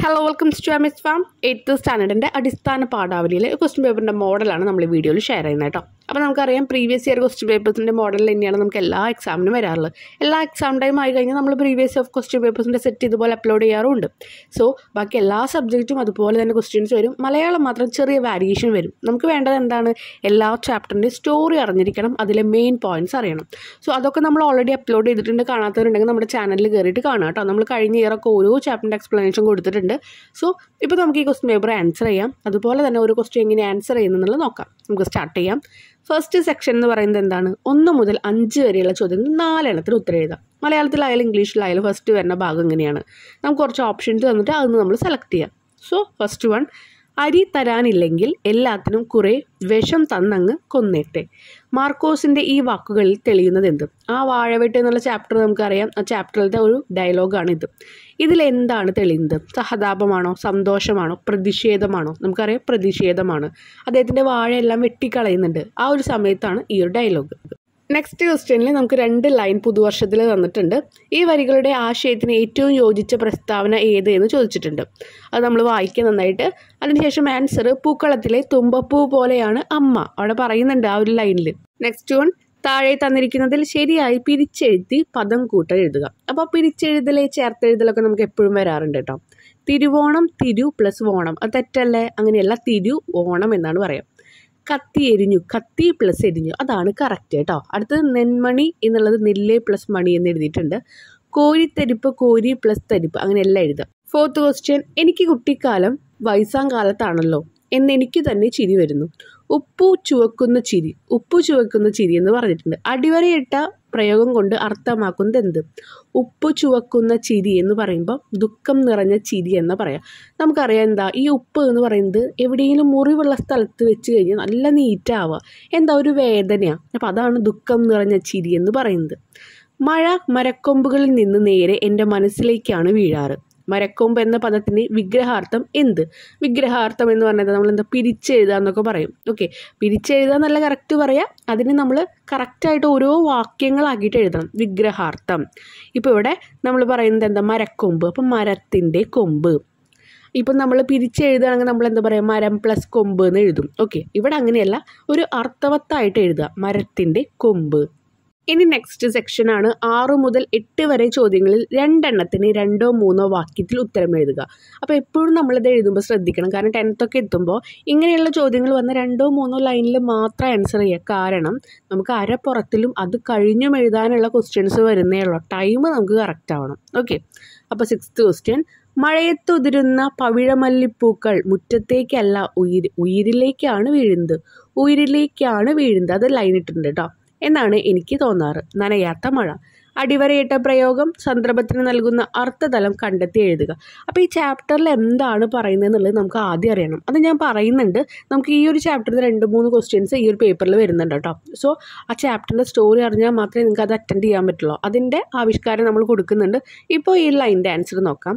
hello welcome to എമിസ് ഫാം eighth സ്റ്റാൻഡേർഡിൻ്റെ അടിസ്ഥാന പാഠാവലിയിലെ ക്വസ്റ്റ്യൻ പേപ്പറിൻ്റെ മോഡലാണ് നമ്മൾ ഈ വീഡിയോയിൽ ഷെയർ ചെയ്യുന്നത് കേട്ടോ അപ്പോൾ നമുക്കറിയാം പ്രീവിയസ് ഇയർ ക്വസ്റ്റ്യൻ പേപ്പേഴ്സിൻ്റെ മോഡൽ തന്നെയാണ് നമുക്ക് എല്ലാ എക്സാമിനും വരാറുള്ളത് എല്ലാ എക്സാം ടൈം ആയി കഴിഞ്ഞാൽ നമ്മൾ പ്രീവിയസ് ഓഫ് ക്വസ്റ്റ്യൻ പേപ്പേഴ്സിൻ്റെ സെറ്റ് ഇതുപോലെ അപ്ലോഡ് ചെയ്യാറുമുണ്ട് സോ ബാക്കി എല്ലാ സബ്ജക്റ്റും അതുപോലെ തന്നെ ക്വസ്റ്റ്യൻസ് വരും മലയാളം മാത്രം ചെറിയ വാരിയേഷൻ വരും നമുക്ക് വേണ്ടത് എന്താണ് എല്ലാ ചാപ്റ്ററിൻ്റെയും സ്റ്റോറി അറിഞ്ഞിരിക്കണം അതിലെ മെയിൻ പോയിന്റ്സ് അറിയണം സോ അതൊക്കെ നമ്മൾ ഓൾറെഡി അപ്ലോഡ് ചെയ്തിട്ടുണ്ട് കാണാത്തവരുണ്ടെങ്കിൽ നമ്മുടെ ചാനലിൽ കയറിയിട്ട് കാണാം കേട്ടോ നമ്മൾ കഴിഞ്ഞ ഇയറൊക്കെ ഓരോ ചാപ്റ്ററിൻ്റെ എക്സ്പ്ലനേഷൻ കൊടുത്തിട്ടുണ്ട് സോ ഇപ്പോൾ നമുക്ക് ഈ ക്വസ്റ്റ്യൻ പേപ്പർ ആൻസർ ചെയ്യാം അതുപോലെ തന്നെ ഒരു ക്വസ്റ്റ്യൻ എങ്ങനെ ആൻസർ ചെയ്യുന്നുള്ളത് നോക്കാം നമുക്ക് സ്റ്റാർട്ട് ചെയ്യാം ഫസ്റ്റ് സെക്ഷൻ എന്ന് പറയുന്നത് എന്താണ് ഒന്ന് മുതൽ അഞ്ച് വരെയുള്ള ചോദ്യങ്ങൾ നാലെണ്ണത്തിന് ഉത്തരം എഴുതാം മലയാളത്തിലായാലും ഇംഗ്ലീഷിലായാലും ഫസ്റ്റ് വരുന്ന ഭാഗം ഇങ്ങനെയാണ് നമുക്ക് കുറച്ച് ഓപ്ഷൻസ് തന്നിട്ട് അതൊന്ന് നമ്മൾ സെലക്ട് ചെയ്യാം സോ ഫസ്റ്റ് വൺ അരി തരാനില്ലെങ്കിൽ എല്ലാത്തിനും കുറേ വിഷം തന്നങ്ങ് കൊന്നേട്ടെ മാർക്കോസിൻ്റെ ഈ വാക്കുകളിൽ തെളിയുന്നത് എന്ത് ആ വാഴവെട്ട് എന്നുള്ള ചാപ്റ്റർ നമുക്കറിയാം ആ ചാപ്റ്ററിലത്തെ ഒരു ഡയലോഗാണ് ഇത് ഇതിൽ എന്താണ് തെളിയുന്നത് സഹതാപമാണോ സന്തോഷമാണോ പ്രതിഷേധമാണോ നമുക്കറിയാം പ്രതിഷേധമാണ് അദ്ദേഹത്തിൻ്റെ വാഴയെല്ലാം വെട്ടിക്കളയുന്നുണ്ട് ആ ഒരു സമയത്താണ് ഈ ഒരു ഡയലോഗ് നെക്സ്റ്റ് ക്വസ്റ്റ്യനിൽ നമുക്ക് രണ്ട് ലൈൻ പുതുവർഷത്തിൽ തന്നിട്ടുണ്ട് ഈ വരികളുടെ ആശയത്തിന് ഏറ്റവും യോജിച്ച പ്രസ്താവന ഏത് എന്ന് ചോദിച്ചിട്ടുണ്ട് അത് നമ്മൾ വായിക്കുക നന്നായിട്ട് അതിനുശേഷം ആൻസർ പൂക്കളത്തിലെ തുമ്പപ്പൂ പോലെയാണ് അമ്മ അവിടെ പറയുന്നുണ്ട് ആ ഒരു ലൈനിൽ നെക്സ്റ്റ് വൺ താഴെ തന്നിരിക്കുന്നതിൽ ശരിയായി പിരിച്ചെഴുതി പദം കൂട്ടൽ എഴുതുക അപ്പോൾ പിരിച്ചെഴുതലെ ചേർത്തെഴുതലൊക്കെ നമുക്ക് എപ്പോഴും വരാറുണ്ട് കേട്ടോ തിരുവോണം തിരു പ്ലസ് വോണം അത് തെറ്റല്ലേ അങ്ങനെയല്ല തിരു ഓണം എന്നാണ് പറയാം കത്തി എരിഞ്ഞു കത്തി പ്ലസ് എരിഞ്ഞു അതാണ് കറക്റ്റ് കേട്ടോ അടുത്തത് നെന്മണി എന്നുള്ളത് നെല്ല് പ്ലസ് മണി എന്ന് എഴുതിയിട്ടുണ്ട് കോരിത്തരിപ്പ് കോരി പ്ലസ് തരിപ്പ് അങ്ങനെ എല്ലാം എഴുതാം ഫോർത്ത് ക്വസ്റ്റ്യൻ എനിക്ക് കുട്ടിക്കാലം വയസ്സാം കാലത്താണല്ലോ എന്ന് എനിക്ക് തന്നെ ചിരി വരുന്നു ഉപ്പു ചുവക്കുന്ന ചിരി ഉപ്പു ചുവക്കുന്ന ചിരി എന്ന് പറഞ്ഞിട്ടുണ്ട് അടിവരയിട്ട പ്രയോഗം കൊണ്ട് അർത്ഥമാക്കുന്നത് എന്ത് ഉപ്പ് ചുവക്കുന്ന ചിരി എന്ന് പറയുമ്പോൾ ദുഃഖം നിറഞ്ഞ ചിരി എന്ന് പറയാം നമുക്കറിയാം എന്താ ഈ ഉപ്പ് എന്ന് പറയുന്നത് എവിടെയെങ്കിലും മുറിവുള്ള സ്ഥലത്ത് വെച്ച് കഴിഞ്ഞാൽ നല്ല നീറ്റാവുക എന്താ ഒരു വേദനയാണ് അപ്പം അതാണ് ദുഃഖം നിറഞ്ഞ ചിരി എന്ന് പറയുന്നത് മഴ മരക്കൊമ്പുകളിൽ നിന്ന് നേരെ എൻ്റെ മനസ്സിലേക്കാണ് വീഴാറ് മരക്കൊമ്പ് എന്ന പദത്തിന് വിഗ്രഹാർത്ഥം എന്ത് വിഗ്രഹാർത്ഥം എന്ന് പറഞ്ഞത് നമ്മൾ എന്താ പിരിച്ചെഴുതുക എന്നൊക്കെ പറയും ഓക്കെ പിരിച്ചെഴുതുക എന്നല്ല കറക്റ്റ് പറയാം അതിന് നമ്മൾ കറക്റ്റായിട്ട് ഓരോ വാക്യങ്ങളാക്കിയിട്ട് എഴുതണം വിഗ്രഹാർത്ഥം ഇപ്പോൾ ഇവിടെ നമ്മൾ പറയുന്നത് എന്താ മരക്കൊമ്പ് അപ്പം മരത്തിൻ്റെ കൊമ്പ് ഇപ്പം നമ്മൾ പിരിച്ചെഴുതുകയാണെങ്കിൽ നമ്മൾ എന്താ പറയുക മരം പ്ലസ് കൊമ്പ് എന്ന് എഴുതും ഓക്കെ ഇവിടെ അങ്ങനെയല്ല ഒരു അർത്ഥവത്തായിട്ട് എഴുതുക മരത്തിൻ്റെ കൊമ്പ് ഇനി നെക്സ്റ്റ് സെക്ഷനാണ് ആറ് മുതൽ എട്ട് വരെ ചോദ്യങ്ങളിൽ രണ്ടെണ്ണത്തിന് രണ്ടോ മൂന്നോ വാക്യത്തിൽ ഉത്തരം എഴുതുക അപ്പോൾ എപ്പോഴും നമ്മളിത് എഴുതുമ്പോൾ ശ്രദ്ധിക്കണം കാരണം ടെൻത്തൊക്കെ എത്തുമ്പോൾ ഇങ്ങനെയുള്ള ചോദ്യങ്ങൾ വന്ന രണ്ടോ മൂന്നോ ലൈനിൽ മാത്രം ആൻസർ ചെയ്യുക കാരണം നമുക്ക് അരപ്പുറത്തിലും അത് കഴിഞ്ഞും എഴുതാനുള്ള ക്വസ്റ്റ്യൻസ് വരുന്നേ ഉള്ളൂ ടൈം നമുക്ക് കറക്റ്റ് ആവണം ഓക്കെ അപ്പോൾ സിക്സ്ത് ക്വസ്റ്റ്യൻ മഴയത്തുതിരുന്ന പവിഴമല്ലിപ്പൂക്കൾ മുറ്റത്തേക്കല്ല ഉയിര് ഉയിരിലേക്കാണ് വീഴുന്നത് ഉയിരിലേക്കാണ് വീഴുന്നത് അത് ലൈൻ ഇട്ടിട്ടുണ്ട് കേട്ടോ എന്നാണ് എനിക്ക് തോന്നാറ് നനയാത്ത മഴ അടിവരയിട്ട പ്രയോഗം സന്ദർഭത്തിന് നൽകുന്ന അർത്ഥതലം കണ്ടെത്തി എഴുതുക അപ്പോൾ ഈ ചാപ്റ്ററിൽ എന്താണ് പറയുന്നത് എന്നുള്ളത് നമുക്ക് ആദ്യം അറിയണം അത് ഞാൻ പറയുന്നുണ്ട് നമുക്ക് ഈ ഒരു ചാപ്റ്ററിൽ രണ്ട് മൂന്ന് ക്വസ്റ്റ്യൻസ് ഈ ഒരു പേപ്പറിൽ വരുന്നുണ്ട് കേട്ടോ സോ ആ ചാപ്റ്ററിൻ്റെ സ്റ്റോറി അറിഞ്ഞാൽ മാത്രമേ നിങ്ങൾക്ക് അത് അറ്റൻഡ് ചെയ്യാൻ പറ്റുള്ളൂ അതിൻ്റെ ആവിഷ്കാരം നമ്മൾ കൊടുക്കുന്നുണ്ട് ഇപ്പോൾ ഈ ലൈൻ്റെ ആൻസർ നോക്കാം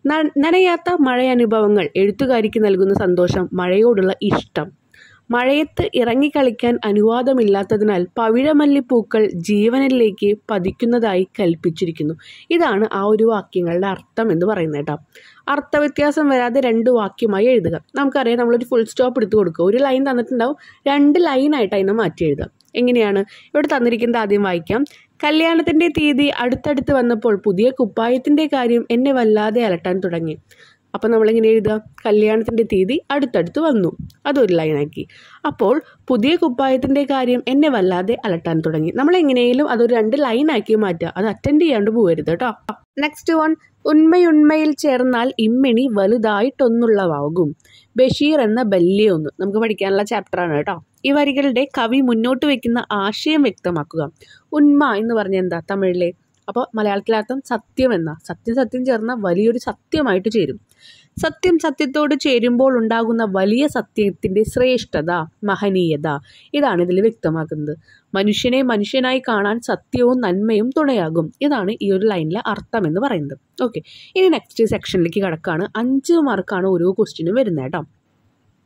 നനയാത്ത മഴ അനുഭവങ്ങൾ എഴുത്തുകാരിക്ക് നൽകുന്ന സന്തോഷം മഴയോടുള്ള ഇഷ്ടം മഴയത്ത് ഇറങ്ങിക്കളിക്കാൻ അനുവാദമില്ലാത്തതിനാൽ പവിഴമല്ലിപ്പൂക്കൾ ജീവനിലേക്ക് പതിക്കുന്നതായി കൽപ്പിച്ചിരിക്കുന്നു ഇതാണ് ആ ഒരു വാക്യങ്ങളുടെ അർത്ഥം എന്ന് പറയുന്നത് കേട്ടോ അർത്ഥവ്യത്യാസം വരാതെ രണ്ട് വാക്യമായി എഴുതുക നമുക്കറിയാം നമ്മളൊരു ഫുൾ സ്റ്റോപ്പ് എടുത്ത് കൊടുക്കുക ഒരു ലൈൻ തന്നിട്ടുണ്ടാവും രണ്ട് ലൈനായിട്ട് അതിനെ മാറ്റി എഴുതുക എങ്ങനെയാണ് ഇവിടെ തന്നിരിക്കുന്നത് ആദ്യം വായിക്കാം കല്യാണത്തിൻ്റെ തീയതി അടുത്തടുത്ത് വന്നപ്പോൾ പുതിയ കുപ്പായത്തിൻ്റെ കാര്യം എന്നെ വല്ലാതെ അലട്ടാൻ തുടങ്ങി അപ്പോൾ നമ്മളിങ്ങനെ എഴുതുക കല്യാണത്തിൻ്റെ തീയതി അടുത്തടുത്ത് വന്നു അതൊരു ലൈനാക്കി അപ്പോൾ പുതിയ കുപ്പായത്തിൻ്റെ കാര്യം എന്നെ വല്ലാതെ അലട്ടാൻ തുടങ്ങി നമ്മൾ എങ്ങനെയും അതൊരു രണ്ട് ലൈനാക്കി മാറ്റുക അത് അറ്റൻഡ് ചെയ്യാണ്ട് പോകരുത് കേട്ടോ നെക്സ്റ്റ് വൺ ഉണ്മയുണ്മയിൽ ചേർന്നാൽ ഇമ്മിണി വലുതായിട്ടൊന്നുള്ളവാകും ബഷീർ എന്ന ബല്യൊന്ന് നമുക്ക് പഠിക്കാനുള്ള ചാപ്റ്ററാണ് കേട്ടോ ഈ വരികളുടെ കവി മുന്നോട്ട് വയ്ക്കുന്ന ആശയം വ്യക്തമാക്കുക ഉന്മ എന്ന് പറഞ്ഞ എന്താ തമിഴിലെ അപ്പോൾ മലയാളത്തിലർത്ഥം സത്യം എന്ന സത്യം സത്യം ചേർന്ന വലിയൊരു സത്യമായിട്ട് ചേരും സത്യം സത്യത്തോട് ചേരുമ്പോൾ ഉണ്ടാകുന്ന വലിയ സത്യത്തിൻ്റെ ശ്രേഷ്ഠത മഹനീയത ഇതാണ് ഇതിൽ വ്യക്തമാക്കുന്നത് മനുഷ്യനെ മനുഷ്യനായി കാണാൻ സത്യവും നന്മയും തുണയാകും ഇതാണ് ഈ ഒരു ലൈനിലെ അർത്ഥം എന്ന് പറയുന്നത് ഓക്കെ ഇനി നെക്സ്റ്റ് സെക്ഷനിലേക്ക് കിടക്കുകയാണ് അഞ്ച് മാർക്കാണ് ഓരോ ക്വസ്റ്റ്യനും വരുന്നത് കേട്ടോ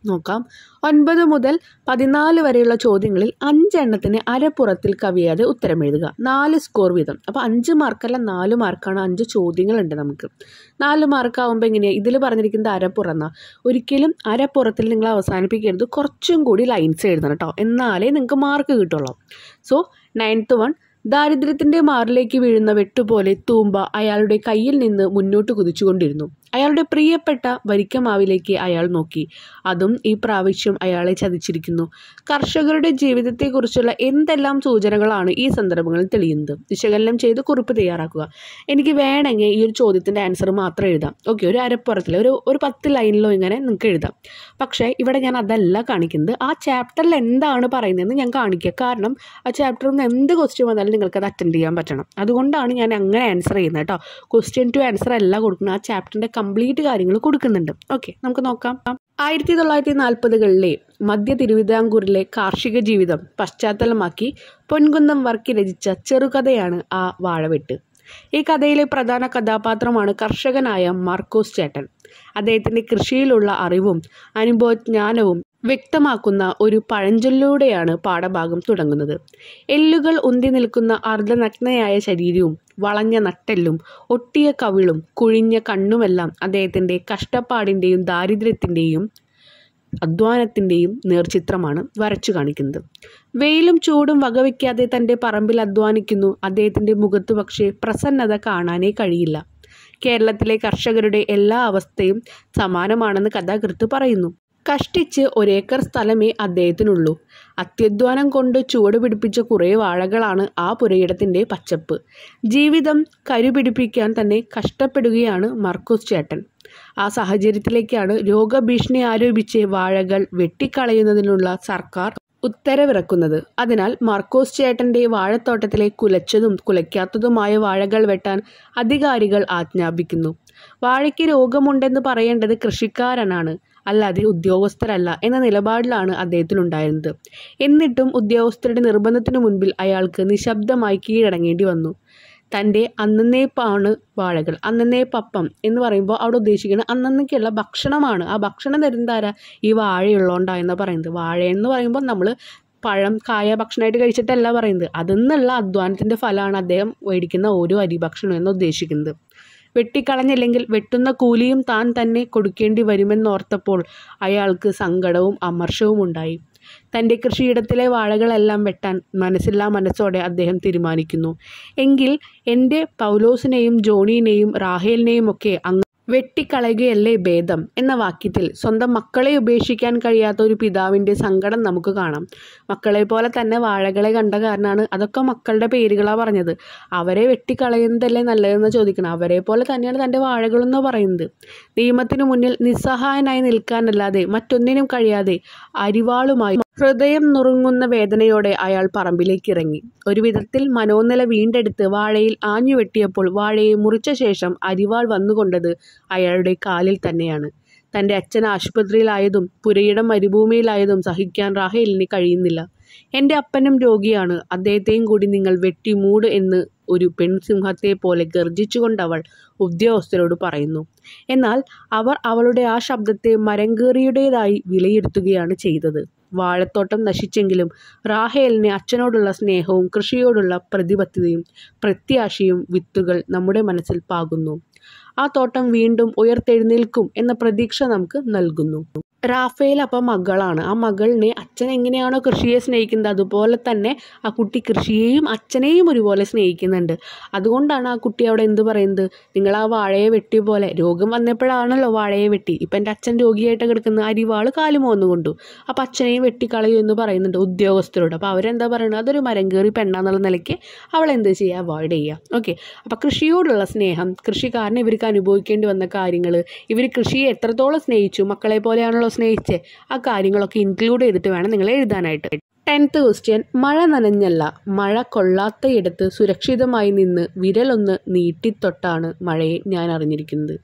നോക്കാം ഒൻപത് മുതൽ പതിനാല് വരെയുള്ള ചോദ്യങ്ങളിൽ അഞ്ചെണ്ണത്തിന് അരപ്പുറത്തിൽ കവിയാതെ ഉത്തരം എഴുതുക നാല് സ്കോർ വീതം അപ്പോൾ അഞ്ച് മാർക്കല്ല നാല് മാർക്കാണ് അഞ്ച് ചോദ്യങ്ങളുണ്ട് നമുക്ക് നാല് മാർക്ക് ആകുമ്പോൾ എങ്ങനെയാണ് ഇതിൽ പറഞ്ഞിരിക്കുന്നത് അരപ്പുറന്ന ഒരിക്കലും അരപ്പുറത്തിൽ നിങ്ങൾ അവസാനിപ്പിക്കരുത് കുറച്ചും കൂടി ലൈൻസ് എഴുതണം കേട്ടോ എന്നാലേ നിങ്ങൾക്ക് മാർക്ക് കിട്ടുള്ളൂ സോ നയൻത്ത് വൺ ദാരിദ്ര്യത്തിന്റെ മാറിലേക്ക് വീഴുന്ന വെട്ടുപോലെ തൂമ്പ അയാളുടെ കയ്യിൽ നിന്ന് മുന്നോട്ട് കുതിച്ചുകൊണ്ടിരുന്നു അയാളുടെ പ്രിയപ്പെട്ട വരിക്കമാവിലേക്ക് അയാൾ നോക്കി അതും ഈ പ്രാവശ്യം അയാളെ ചതിച്ചിരിക്കുന്നു കർഷകരുടെ ജീവിതത്തെക്കുറിച്ചുള്ള എന്തെല്ലാം സൂചനകളാണ് ഈ സന്ദർഭങ്ങളിൽ തെളിയുന്നത് വിശകലനം ചെയ്ത് കുറിപ്പ് തയ്യാറാക്കുക എനിക്ക് വേണമെങ്കിൽ ഈ ഒരു ചോദ്യത്തിൻ്റെ ആൻസർ മാത്രം എഴുതാം ഓക്കെ ഒരു അരപ്പുറത്തിൽ ഒരു ഒരു പത്ത് ലൈനിലോ ഇങ്ങനെ നിങ്ങൾക്ക് എഴുതാം പക്ഷേ ഇവിടെ ഞാൻ അതല്ല കാണിക്കുന്നത് ആ ചാപ്റ്ററിൽ എന്താണ് പറയുന്നതെന്ന് ഞാൻ കാണിക്കുക കാരണം ആ ചാപ്റ്ററിൽ നിന്ന് എന്ത് ക്വസ്റ്റ്യൻ വന്നാലും നിങ്ങൾക്ക് അത് അറ്റൻഡ് ചെയ്യാൻ പറ്റണം അതുകൊണ്ടാണ് ഞാൻ അങ്ങനെ ആൻസർ ചെയ്യുന്നത് കേട്ടോ ക്വസ്റ്റ്യൻ ടു ആൻസർ അല്ല കൊടുക്കുന്നത് ആ ചാപ്റ്ററിൻ്റെ കംപ്ലീറ്റ് കാര്യങ്ങൾ കൊടുക്കുന്നുണ്ട് ഓക്കെ നമുക്ക് നോക്കാം ആയിരത്തി തൊള്ളായിരത്തി നാൽപ്പതുകളിലെ മധ്യ തിരുവിതാംകൂറിലെ കാർഷിക ജീവിതം പശ്ചാത്തലമാക്കി പൊൻകുന്നം വർക്കി രചിച്ച ചെറുകഥയാണ് ആ വാഴവെട്ട് ഈ കഥയിലെ പ്രധാന കഥാപാത്രമാണ് കർഷകനായ മാർക്കോസ് ചേട്ടൻ അദ്ദേഹത്തിൻ്റെ കൃഷിയിലുള്ള അറിവും അനുഭവജ്ഞാനവും വ്യക്തമാക്കുന്ന ഒരു പഴഞ്ചൊല്ലിലൂടെയാണ് പാഠഭാഗം തുടങ്ങുന്നത് എല്ലുകൾ ഉന്തി നിൽക്കുന്ന അർദ്ധനഗ്നയായ ശരീരവും വളഞ്ഞ നട്ടെല്ലും ഒട്ടിയ കവിളും കുഴിഞ്ഞ കണ്ണുമെല്ലാം അദ്ദേഹത്തിൻ്റെ കഷ്ടപ്പാടിൻ്റെയും ദാരിദ്ര്യത്തിൻ്റെയും അധ്വാനത്തിൻ്റെയും നേർചിത്രമാണ് വരച്ചു കാണിക്കുന്നത് വെയിലും ചൂടും വകവയ്ക്കാതെ തൻ്റെ പറമ്പിൽ അധ്വാനിക്കുന്നു അദ്ദേഹത്തിൻ്റെ മുഖത്ത് പക്ഷേ പ്രസന്നത കാണാനേ കഴിയില്ല കേരളത്തിലെ കർഷകരുടെ എല്ലാ അവസ്ഥയും സമാനമാണെന്ന് കഥാകൃത്ത് പറയുന്നു കഷ്ടിച്ച് ഒരേക്കർ സ്ഥലമേ അദ്ദേഹത്തിനുള്ളൂ അത്യധ്വാനം കൊണ്ട് ചുവട് പിടിപ്പിച്ച കുറേ വാഴകളാണ് ആ പുരയിടത്തിൻ്റെ പച്ചപ്പ് ജീവിതം കരുപിടിപ്പിക്കാൻ തന്നെ കഷ്ടപ്പെടുകയാണ് മർക്കോസ് ചേട്ടൻ ആ സാഹചര്യത്തിലേക്കാണ് രോഗഭീഷണി ആരോപിച്ച് വാഴകൾ വെട്ടിക്കളയുന്നതിനുള്ള സർക്കാർ ഉത്തരവിറക്കുന്നത് അതിനാൽ മാർക്കോസ് ചേട്ടന്റെ വാഴത്തോട്ടത്തിലെ കുലച്ചതും കുലയ്ക്കാത്തതുമായ വാഴകൾ വെട്ടാൻ അധികാരികൾ ആജ്ഞാപിക്കുന്നു വാഴയ്ക്ക് രോഗമുണ്ടെന്ന് പറയേണ്ടത് കൃഷിക്കാരനാണ് അല്ലാതെ ഉദ്യോഗസ്ഥരല്ല എന്ന നിലപാടിലാണ് അദ്ദേഹത്തിനുണ്ടായിരുന്നത് എന്നിട്ടും ഉദ്യോഗസ്ഥരുടെ നിർബന്ധത്തിനു മുൻപിൽ അയാൾക്ക് നിശബ്ദമായി കീഴടങ്ങേണ്ടി വന്നു തൻ്റെ അന്നന്നേപ്പാണ് വാഴകൾ അന്നന്നേപ്പപ്പം എന്ന് പറയുമ്പോൾ അവിടെ ഉദ്ദേശിക്കുന്നത് അന്നന്നേക്കുള്ള ഭക്ഷണമാണ് ആ ഭക്ഷണം തരുന്നതാരാ ഈ വാഴയുള്ളതുകൊണ്ടാണെന്ന് പറയുന്നത് വാഴ എന്ന് പറയുമ്പോൾ നമ്മൾ പഴം കായ ഭക്ഷണമായിട്ട് കഴിച്ചിട്ടല്ല പറയുന്നത് അതിൽ നിന്നുള്ള അധ്വാനത്തിൻ്റെ ഫലമാണ് അദ്ദേഹം മേടിക്കുന്ന ഓരോ അരി ഭക്ഷണം എന്ന് ഉദ്ദേശിക്കുന്നത് വെട്ടിക്കളഞ്ഞില്ലെങ്കിൽ വെട്ടുന്ന കൂലിയും താൻ തന്നെ കൊടുക്കേണ്ടി വരുമെന്നോർത്തപ്പോൾ അയാൾക്ക് സങ്കടവും അമർഷവും ഉണ്ടായി തൻ്റെ കൃഷിയിടത്തിലെ വാഴകളെല്ലാം വെട്ടാൻ മനസ്സില്ലാ മനസ്സോടെ അദ്ദേഹം തീരുമാനിക്കുന്നു എങ്കിൽ എൻ്റെ പൗലോസിനെയും ജോണീനെയും റാഹേലിനെയും ഒക്കെ അങ്ങ് വെട്ടിക്കളയുകയല്ലേ ഭേദം എന്ന വാക്യത്തിൽ സ്വന്തം മക്കളെ ഉപേക്ഷിക്കാൻ കഴിയാത്ത ഒരു പിതാവിൻ്റെ സങ്കടം നമുക്ക് കാണാം മക്കളെ പോലെ തന്നെ വാഴകളെ കണ്ട കാരണമാണ് അതൊക്കെ മക്കളുടെ പേരുകളാണ് പറഞ്ഞത് അവരെ വെട്ടിക്കളയുന്നതല്ലേ നല്ലതെന്ന് ചോദിക്കണം അവരെ പോലെ തന്നെയാണ് തൻ്റെ വാഴകളെന്ന് പറയുന്നത് നിയമത്തിനു മുന്നിൽ നിസ്സഹായനായി നിൽക്കാനല്ലാതെ മറ്റൊന്നിനും കഴിയാതെ അരിവാളുമായി ഹൃദയം നുറുങ്ങുന്ന വേദനയോടെ അയാൾ പറമ്പിലേക്ക് ഇറങ്ങി ഒരു വിധത്തിൽ മനോനില വീണ്ടെടുത്ത് വാഴയിൽ ആഞ്ഞു വെട്ടിയപ്പോൾ വാഴയെ മുറിച്ച ശേഷം അരിവാൾ വന്നുകൊണ്ടത് അയാളുടെ കാലിൽ തന്നെയാണ് തൻ്റെ അച്ഛൻ ആശുപത്രിയിലായതും പുരയിടം മരുഭൂമിയിലായതും സഹിക്കാൻ റാഹേലിന് കഴിയുന്നില്ല എൻ്റെ അപ്പനും രോഗിയാണ് അദ്ദേഹത്തെയും കൂടി നിങ്ങൾ വെട്ടിമൂട് എന്ന് ഒരു പെൺസിംഹത്തെ പോലെ ഗർജിച്ചുകൊണ്ടവൾ ഉദ്യോഗസ്ഥരോട് പറയുന്നു എന്നാൽ അവർ അവളുടെ ആ ശബ്ദത്തെ മരങ്കേറിയുടേതായി വിലയിരുത്തുകയാണ് ചെയ്തത് വാഴത്തോട്ടം നശിച്ചെങ്കിലും റാഹേലിന് അച്ഛനോടുള്ള സ്നേഹവും കൃഷിയോടുള്ള പ്രതിബദ്ധതയും പ്രത്യാശയും വിത്തുകൾ നമ്മുടെ മനസ്സിൽ പാകുന്നു ആ തോട്ടം വീണ്ടും ഉയർത്തെഴുന്നേൽക്കും എന്ന പ്രതീക്ഷ നമുക്ക് നൽകുന്നു റാഫേൽ അപ്പം മകളാണ് ആ മകളിനെ അച്ഛൻ എങ്ങനെയാണോ കൃഷിയെ സ്നേഹിക്കുന്നത് അതുപോലെ തന്നെ ആ കുട്ടി കൃഷിയെയും അച്ഛനെയും ഒരുപോലെ സ്നേഹിക്കുന്നുണ്ട് അതുകൊണ്ടാണ് ആ കുട്ടി അവിടെ എന്ത് പറയുന്നത് നിങ്ങൾ ആ വാഴയെ വെട്ടിയ പോലെ രോഗം വന്നപ്പോഴാണല്ലോ വാഴയെ വെട്ടി ഇപ്പം എൻ്റെ അച്ഛൻ രോഗിയായിട്ട് കിടക്കുന്ന അരിവാള് കാലുമോന്ന് കൊണ്ടു അപ്പം അച്ഛനെയും വെട്ടിക്കളയൂ എന്ന് പറയുന്നുണ്ട് ഉദ്യോഗസ്ഥരോട് അപ്പോൾ അവരെന്താ പറയുന്നത് അതൊരു മരം കയറി പെണ്ണാന്നുള്ള നിലയ്ക്ക് അവൾ എന്ത് ചെയ്യുക അവോയ്ഡ് ചെയ്യുക ഓക്കെ അപ്പോൾ കൃഷിയോടുള്ള സ്നേഹം കൃഷിക്കാരന് ഇവർക്ക് അനുഭവിക്കേണ്ടി വന്ന കാര്യങ്ങൾ ഇവർ കൃഷിയെ എത്രത്തോളം സ്നേഹിച്ചു മക്കളെ പോലെയാണല്ലോ സ്നേഹിച്ച് ആ കാര്യങ്ങളൊക്കെ ഇൻക്ലൂഡ് ചെയ്തിട്ട് വേണം നിങ്ങൾ എഴുതാനായിട്ട് ടെൻത്ത് ക്വസ്റ്റ്യൻ മഴ നനഞ്ഞല്ല മഴ കൊള്ളാത്തയിടത്ത് സുരക്ഷിതമായി നിന്ന് വിരലൊന്ന് നീട്ടിത്തൊട്ടാണ് മഴയെ ഞാൻ അറിഞ്ഞിരിക്കുന്നത്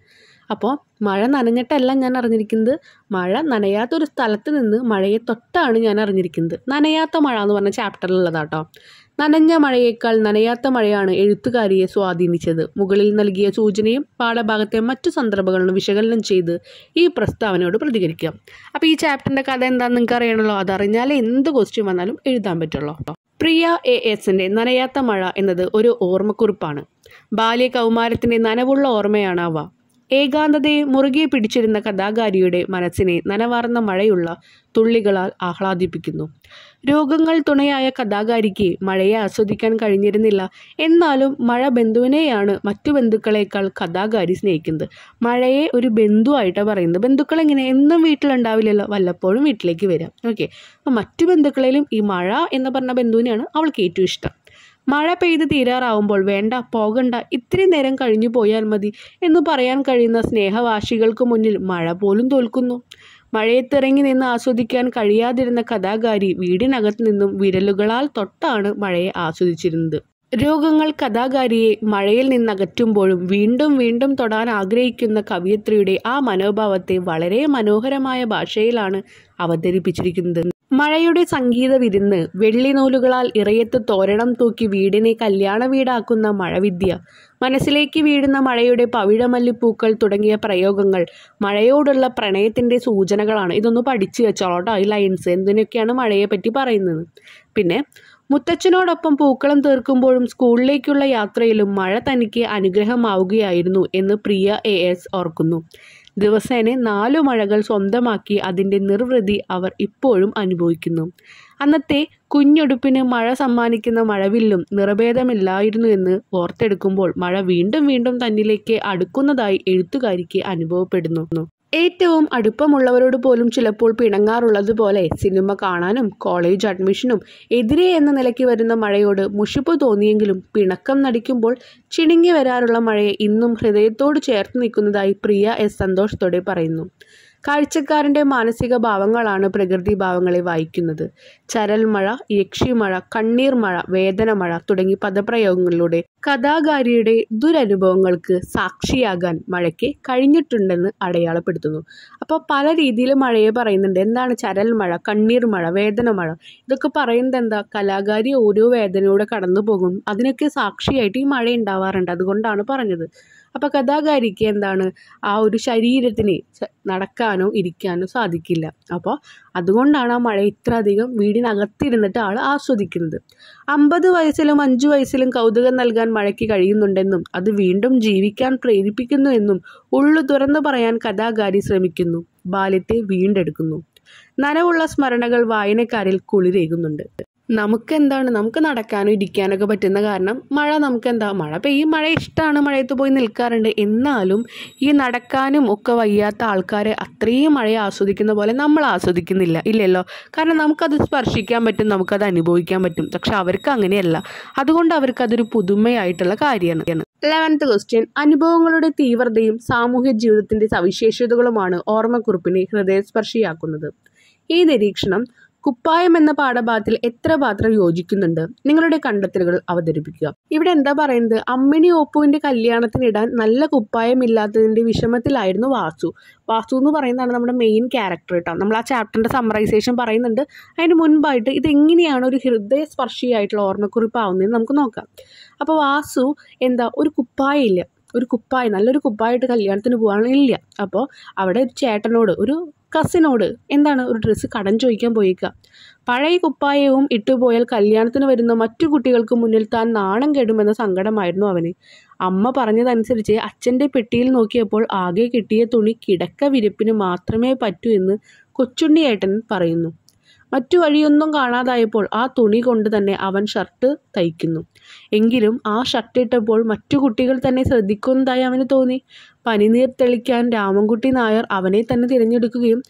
അപ്പോൾ മഴ നനഞ്ഞിട്ടല്ല ഞാൻ അറിഞ്ഞിരിക്കുന്നത് മഴ നനയാത്ത ഒരു സ്ഥലത്ത് നിന്ന് മഴയെ തൊട്ടാണ് ഞാൻ അറിഞ്ഞിരിക്കുന്നത് നനയാത്ത മഴ എന്ന് പറഞ്ഞ ചാപ്റ്ററിലുള്ളതാട്ടോ നനഞ്ഞ മഴയേക്കാൾ നനയാത്ത മഴയാണ് എഴുത്തുകാരിയെ സ്വാധീനിച്ചത് മുകളിൽ നൽകിയ സൂചനയും പാഠഭാഗത്തെ മറ്റു സന്ദർഭങ്ങളും വിശകലനം ചെയ്ത് ഈ പ്രസ്താവനയോട് പ്രതികരിക്കാം അപ്പോൾ ഈ ചാപ്റ്ററിൻ്റെ കഥ എന്താണെന്ന് നിങ്ങൾക്ക് അറിയണമല്ലോ അതറിഞ്ഞാലേ എന്ത് ക്വസ്റ്റ്യൻ വന്നാലും എഴുതാൻ പറ്റുള്ളൂ പ്രിയ എ എസിൻ്റെ നനയാത്ത മഴ എന്നത് ഒരു ഓർമ്മക്കുറിപ്പാണ് ബാല്യ കൗമാരത്തിൻ്റെ നനവുള്ള ഓർമ്മയാണ് അവ ഏകാന്തതയെ മുറുകെ പിടിച്ചിരുന്ന കഥാകാരിയുടെ മനസ്സിനെ നനവാർന്ന മഴയുള്ള തുള്ളികളാൽ ആഹ്ലാദിപ്പിക്കുന്നു രോഗങ്ങൾ തുണയായ കഥാകാരിക്ക് മഴയെ ആസ്വദിക്കാൻ കഴിഞ്ഞിരുന്നില്ല എന്നാലും മഴ ബന്ധുവിനെയാണ് മറ്റു ബന്ധുക്കളെക്കാൾ കഥാകാരി സ്നേഹിക്കുന്നത് മഴയെ ഒരു ബന്ധുവായിട്ടാണ് പറയുന്നത് ബന്ധുക്കൾ എങ്ങനെ എന്നും വീട്ടിലുണ്ടാവില്ലല്ലോ വല്ലപ്പോഴും വീട്ടിലേക്ക് വരാം ഓക്കെ അപ്പോൾ മറ്റു ബന്ധുക്കളിലും ഈ മഴ എന്ന് പറഞ്ഞ ബന്ധുവിനെയാണ് അവൾക്ക് ഏറ്റവും ഇഷ്ടം മഴ പെയ്ത് തീരാറാവുമ്പോൾ വേണ്ട പോകണ്ട ഇത്തിരി നേരം കഴിഞ്ഞു പോയാൽ മതി എന്ന് പറയാൻ കഴിയുന്ന സ്നേഹവാശികൾക്ക് മുന്നിൽ മഴ പോലും തോൽക്കുന്നു മഴയത്തിറങ്ങി നിന്ന് ആസ്വദിക്കാൻ കഴിയാതിരുന്ന കഥാകാരി വീടിനകത്ത് നിന്നും വിരലുകളാൽ തൊട്ടാണ് മഴയെ ആസ്വദിച്ചിരുന്നത് രോഗങ്ങൾ കഥാകാരിയെ മഴയിൽ നിന്നകറ്റുമ്പോഴും വീണ്ടും വീണ്ടും തൊടാൻ ആഗ്രഹിക്കുന്ന കവിയത്രിയുടെ ആ മനോഭാവത്തെ വളരെ മനോഹരമായ ഭാഷയിലാണ് അവതരിപ്പിച്ചിരിക്കുന്നത് മഴയുടെ സംഗീത വിരുന്ന് വെള്ളിനൂലുകളാൽ ഇറയത്ത് തോരണം തൂക്കി വീടിനെ കല്യാണ വീടാക്കുന്ന മഴവിദ്യ മനസ്സിലേക്ക് വീഴുന്ന മഴയുടെ പവിഴമല്ലിപ്പൂക്കൾ തുടങ്ങിയ പ്രയോഗങ്ങൾ മഴയോടുള്ള പ്രണയത്തിൻ്റെ സൂചനകളാണ് ഇതൊന്ന് പഠിച്ചു വെച്ചോളട്ടോ ഈ ലൈൻസ് എന്തിനൊക്കെയാണ് മഴയെ പറ്റി പറയുന്നത് പിന്നെ മുത്തച്ഛനോടൊപ്പം പൂക്കളം തീർക്കുമ്പോഴും സ്കൂളിലേക്കുള്ള യാത്രയിലും മഴ തനിക്ക് അനുഗ്രഹമാവുകയായിരുന്നു എന്ന് പ്രിയ എ എസ് ഓർക്കുന്നു ദിവസേന നാലു മഴകൾ സ്വന്തമാക്കി അതിൻ്റെ നിർവൃതി അവർ ഇപ്പോഴും അനുഭവിക്കുന്നു അന്നത്തെ കുഞ്ഞൊടുപ്പിന് മഴ സമ്മാനിക്കുന്ന മഴവില്ലും നിറഭേദമില്ലായിരുന്നു എന്ന് ഓർത്തെടുക്കുമ്പോൾ മഴ വീണ്ടും വീണ്ടും തന്നിലേക്ക് അടുക്കുന്നതായി എഴുത്തുകാരിക്ക് അനുഭവപ്പെടുന്നു ഏറ്റവും അടുപ്പമുള്ളവരോട് പോലും ചിലപ്പോൾ പിണങ്ങാറുള്ളതുപോലെ സിനിമ കാണാനും കോളേജ് അഡ്മിഷനും എതിരെ എന്ന നിലയ്ക്ക് വരുന്ന മഴയോട് മുഷിപ്പ് തോന്നിയെങ്കിലും പിണക്കം നടിക്കുമ്പോൾ ചിണുങ്ങി വരാറുള്ള മഴയെ ഇന്നും ഹൃദയത്തോട് ചേർത്ത് നിൽക്കുന്നതായി പ്രിയ എസ് സന്തോഷത്തോടെ പറയുന്നു കാഴ്ചക്കാരൻ്റെ മാനസിക ഭാവങ്ങളാണ് പ്രകൃതി ഭാവങ്ങളെ വായിക്കുന്നത് ചരൽ മഴ യക്ഷിമഴ കണ്ണീർ മഴ വേദന മഴ തുടങ്ങി പദപ്രയോഗങ്ങളിലൂടെ കഥാകാരിയുടെ ദുരനുഭവങ്ങൾക്ക് സാക്ഷിയാകാൻ മഴയ്ക്ക് കഴിഞ്ഞിട്ടുണ്ടെന്ന് അടയാളപ്പെടുത്തുന്നു അപ്പോൾ പല രീതിയിൽ മഴയെ പറയുന്നുണ്ട് എന്താണ് ചരൽ മഴ കണ്ണീർ മഴ വേദന മഴ ഇതൊക്കെ പറയുന്നത് എന്താ കലാകാരി ഓരോ വേദനയോടെ കടന്നു പോകും അതിനൊക്കെ സാക്ഷിയായിട്ട് ഈ മഴ ഉണ്ടാവാറുണ്ട് അതുകൊണ്ടാണ് പറഞ്ഞത് അപ്പോൾ കഥാകാരിക്ക് എന്താണ് ആ ഒരു ശരീരത്തിന് ച- നടക്കാനോ ഇരിക്കാനോ സാധിക്കില്ല അപ്പോൾ അതുകൊണ്ടാണ് ആ മഴ ഇത്ര അധികം വീടിനകത്തിരുന്നിട്ട് ആൾ ആസ്വദിക്കുന്നത് അമ്പത് വയസ്സിലും അഞ്ചു വയസ്സിലും കൗതുകം നൽകാൻ മഴയ്ക്ക് കഴിയുന്നുണ്ടെന്നും അത് വീണ്ടും ജീവിക്കാൻ പ്രേരിപ്പിക്കുന്നു എന്നും ഉള്ളു തുറന്നു പറയാൻ കഥാകാരി ശ്രമിക്കുന്നു ബാല്യത്തെ വീണ്ടെടുക്കുന്നു നനവുള്ള സ്മരണകൾ വായനക്കാരിൽ കുളിരേകുന്നുണ്ട് നമുക്ക് എന്താണ് നമുക്ക് നടക്കാനും ഇരിക്കാനൊക്കെ പറ്റുന്ന കാരണം മഴ നമുക്ക് എന്താ മഴ പെയ്യും മഴ ഇഷ്ടമാണ് മഴയത്ത് പോയി നിൽക്കാറുണ്ട് എന്നാലും ഈ നടക്കാനും ഒക്കെ വയ്യാത്ത ആൾക്കാരെ അത്രയും മഴയെ ആസ്വദിക്കുന്ന പോലെ നമ്മൾ ആസ്വദിക്കുന്നില്ല ഇല്ലല്ലോ കാരണം നമുക്കത് സ്പർശിക്കാൻ പറ്റും നമുക്കത് അനുഭവിക്കാൻ പറ്റും പക്ഷെ അവർക്ക് അങ്ങനെയല്ല അതുകൊണ്ട് അവർക്ക് അതൊരു പുതുമയായിട്ടുള്ള കാര്യമാണ് ലെവൻത്ത് ക്വസ്റ്റ്യൻ അനുഭവങ്ങളുടെ തീവ്രതയും സാമൂഹ്യ ജീവിതത്തിന്റെ സവിശേഷതകളുമാണ് ഓർമ്മക്കുറിപ്പിനെ ഹൃദയസ്പർശിയാക്കുന്നത് ഈ നിരീക്ഷണം കുപ്പായം എന്ന പാഠഭാഗത്തിൽ എത്ര പാത്രം യോജിക്കുന്നുണ്ട് നിങ്ങളുടെ കണ്ടെത്തലുകൾ അവതരിപ്പിക്കുക ഇവിടെ എന്താ പറയുന്നത് അമ്മിണി ഓപ്പുവിന്റെ കല്യാണത്തിനിടാൻ നല്ല കുപ്പായം ഇല്ലാത്തതിന്റെ വിഷമത്തിലായിരുന്നു വാസു വാസു എന്ന് പറയുന്നതാണ് നമ്മുടെ മെയിൻ ക്യാരക്ടർ കേട്ടോ നമ്മൾ ആ ചാപ്റ്ററിന്റെ സമ്മറൈസേഷൻ പറയുന്നുണ്ട് അതിന് മുൻപായിട്ട് ഇതെങ്ങനെയാണ് ഒരു ഹൃദയസ്പർശിയായിട്ടുള്ള ഓർമ്മക്കുറിപ്പ് ആവുന്നതെന്ന് നമുക്ക് നോക്കാം അപ്പോൾ വാസു എന്താ ഒരു കുപ്പായം ഇല്ല ഒരു കുപ്പായം നല്ലൊരു കുപ്പായിട്ട് കല്യാണത്തിന് പോകാനില്ല അപ്പോൾ അവിടെ ഒരു ചേട്ടനോട് ഒരു കസിനോട് എന്താണ് ഒരു ഡ്രസ്സ് കടം ചോദിക്കാൻ പോയിക്കുക പഴയ കുപ്പായവും ഇട്ടുപോയാൽ കല്യാണത്തിന് വരുന്ന മറ്റു കുട്ടികൾക്ക് മുന്നിൽ താൻ നാണം കെടുമെന്ന സങ്കടമായിരുന്നു അവന് അമ്മ പറഞ്ഞതനുസരിച്ച് അച്ഛൻ്റെ പെട്ടിയിൽ നോക്കിയപ്പോൾ ആകെ കിട്ടിയ തുണി കിടക്ക വിരിപ്പിന് മാത്രമേ പറ്റൂ എന്ന് കൊച്ചുണ്ണിയേട്ടൻ പറയുന്നു മറ്റു വഴിയൊന്നും കാണാതായപ്പോൾ ആ തുണി കൊണ്ട് തന്നെ അവൻ ഷർട്ട് തയ്ക്കുന്നു എങ്കിലും ആ ഷർട്ട് ഇട്ടപ്പോൾ മറ്റു കുട്ടികൾ തന്നെ ശ്രദ്ധിക്കുന്നതായി അവന് തോന്നി പനിനീർ തെളിക്കാൻ രാമൻകുട്ടി നായർ അവനെ തന്നെ തിരഞ്ഞെടുക്കുകയും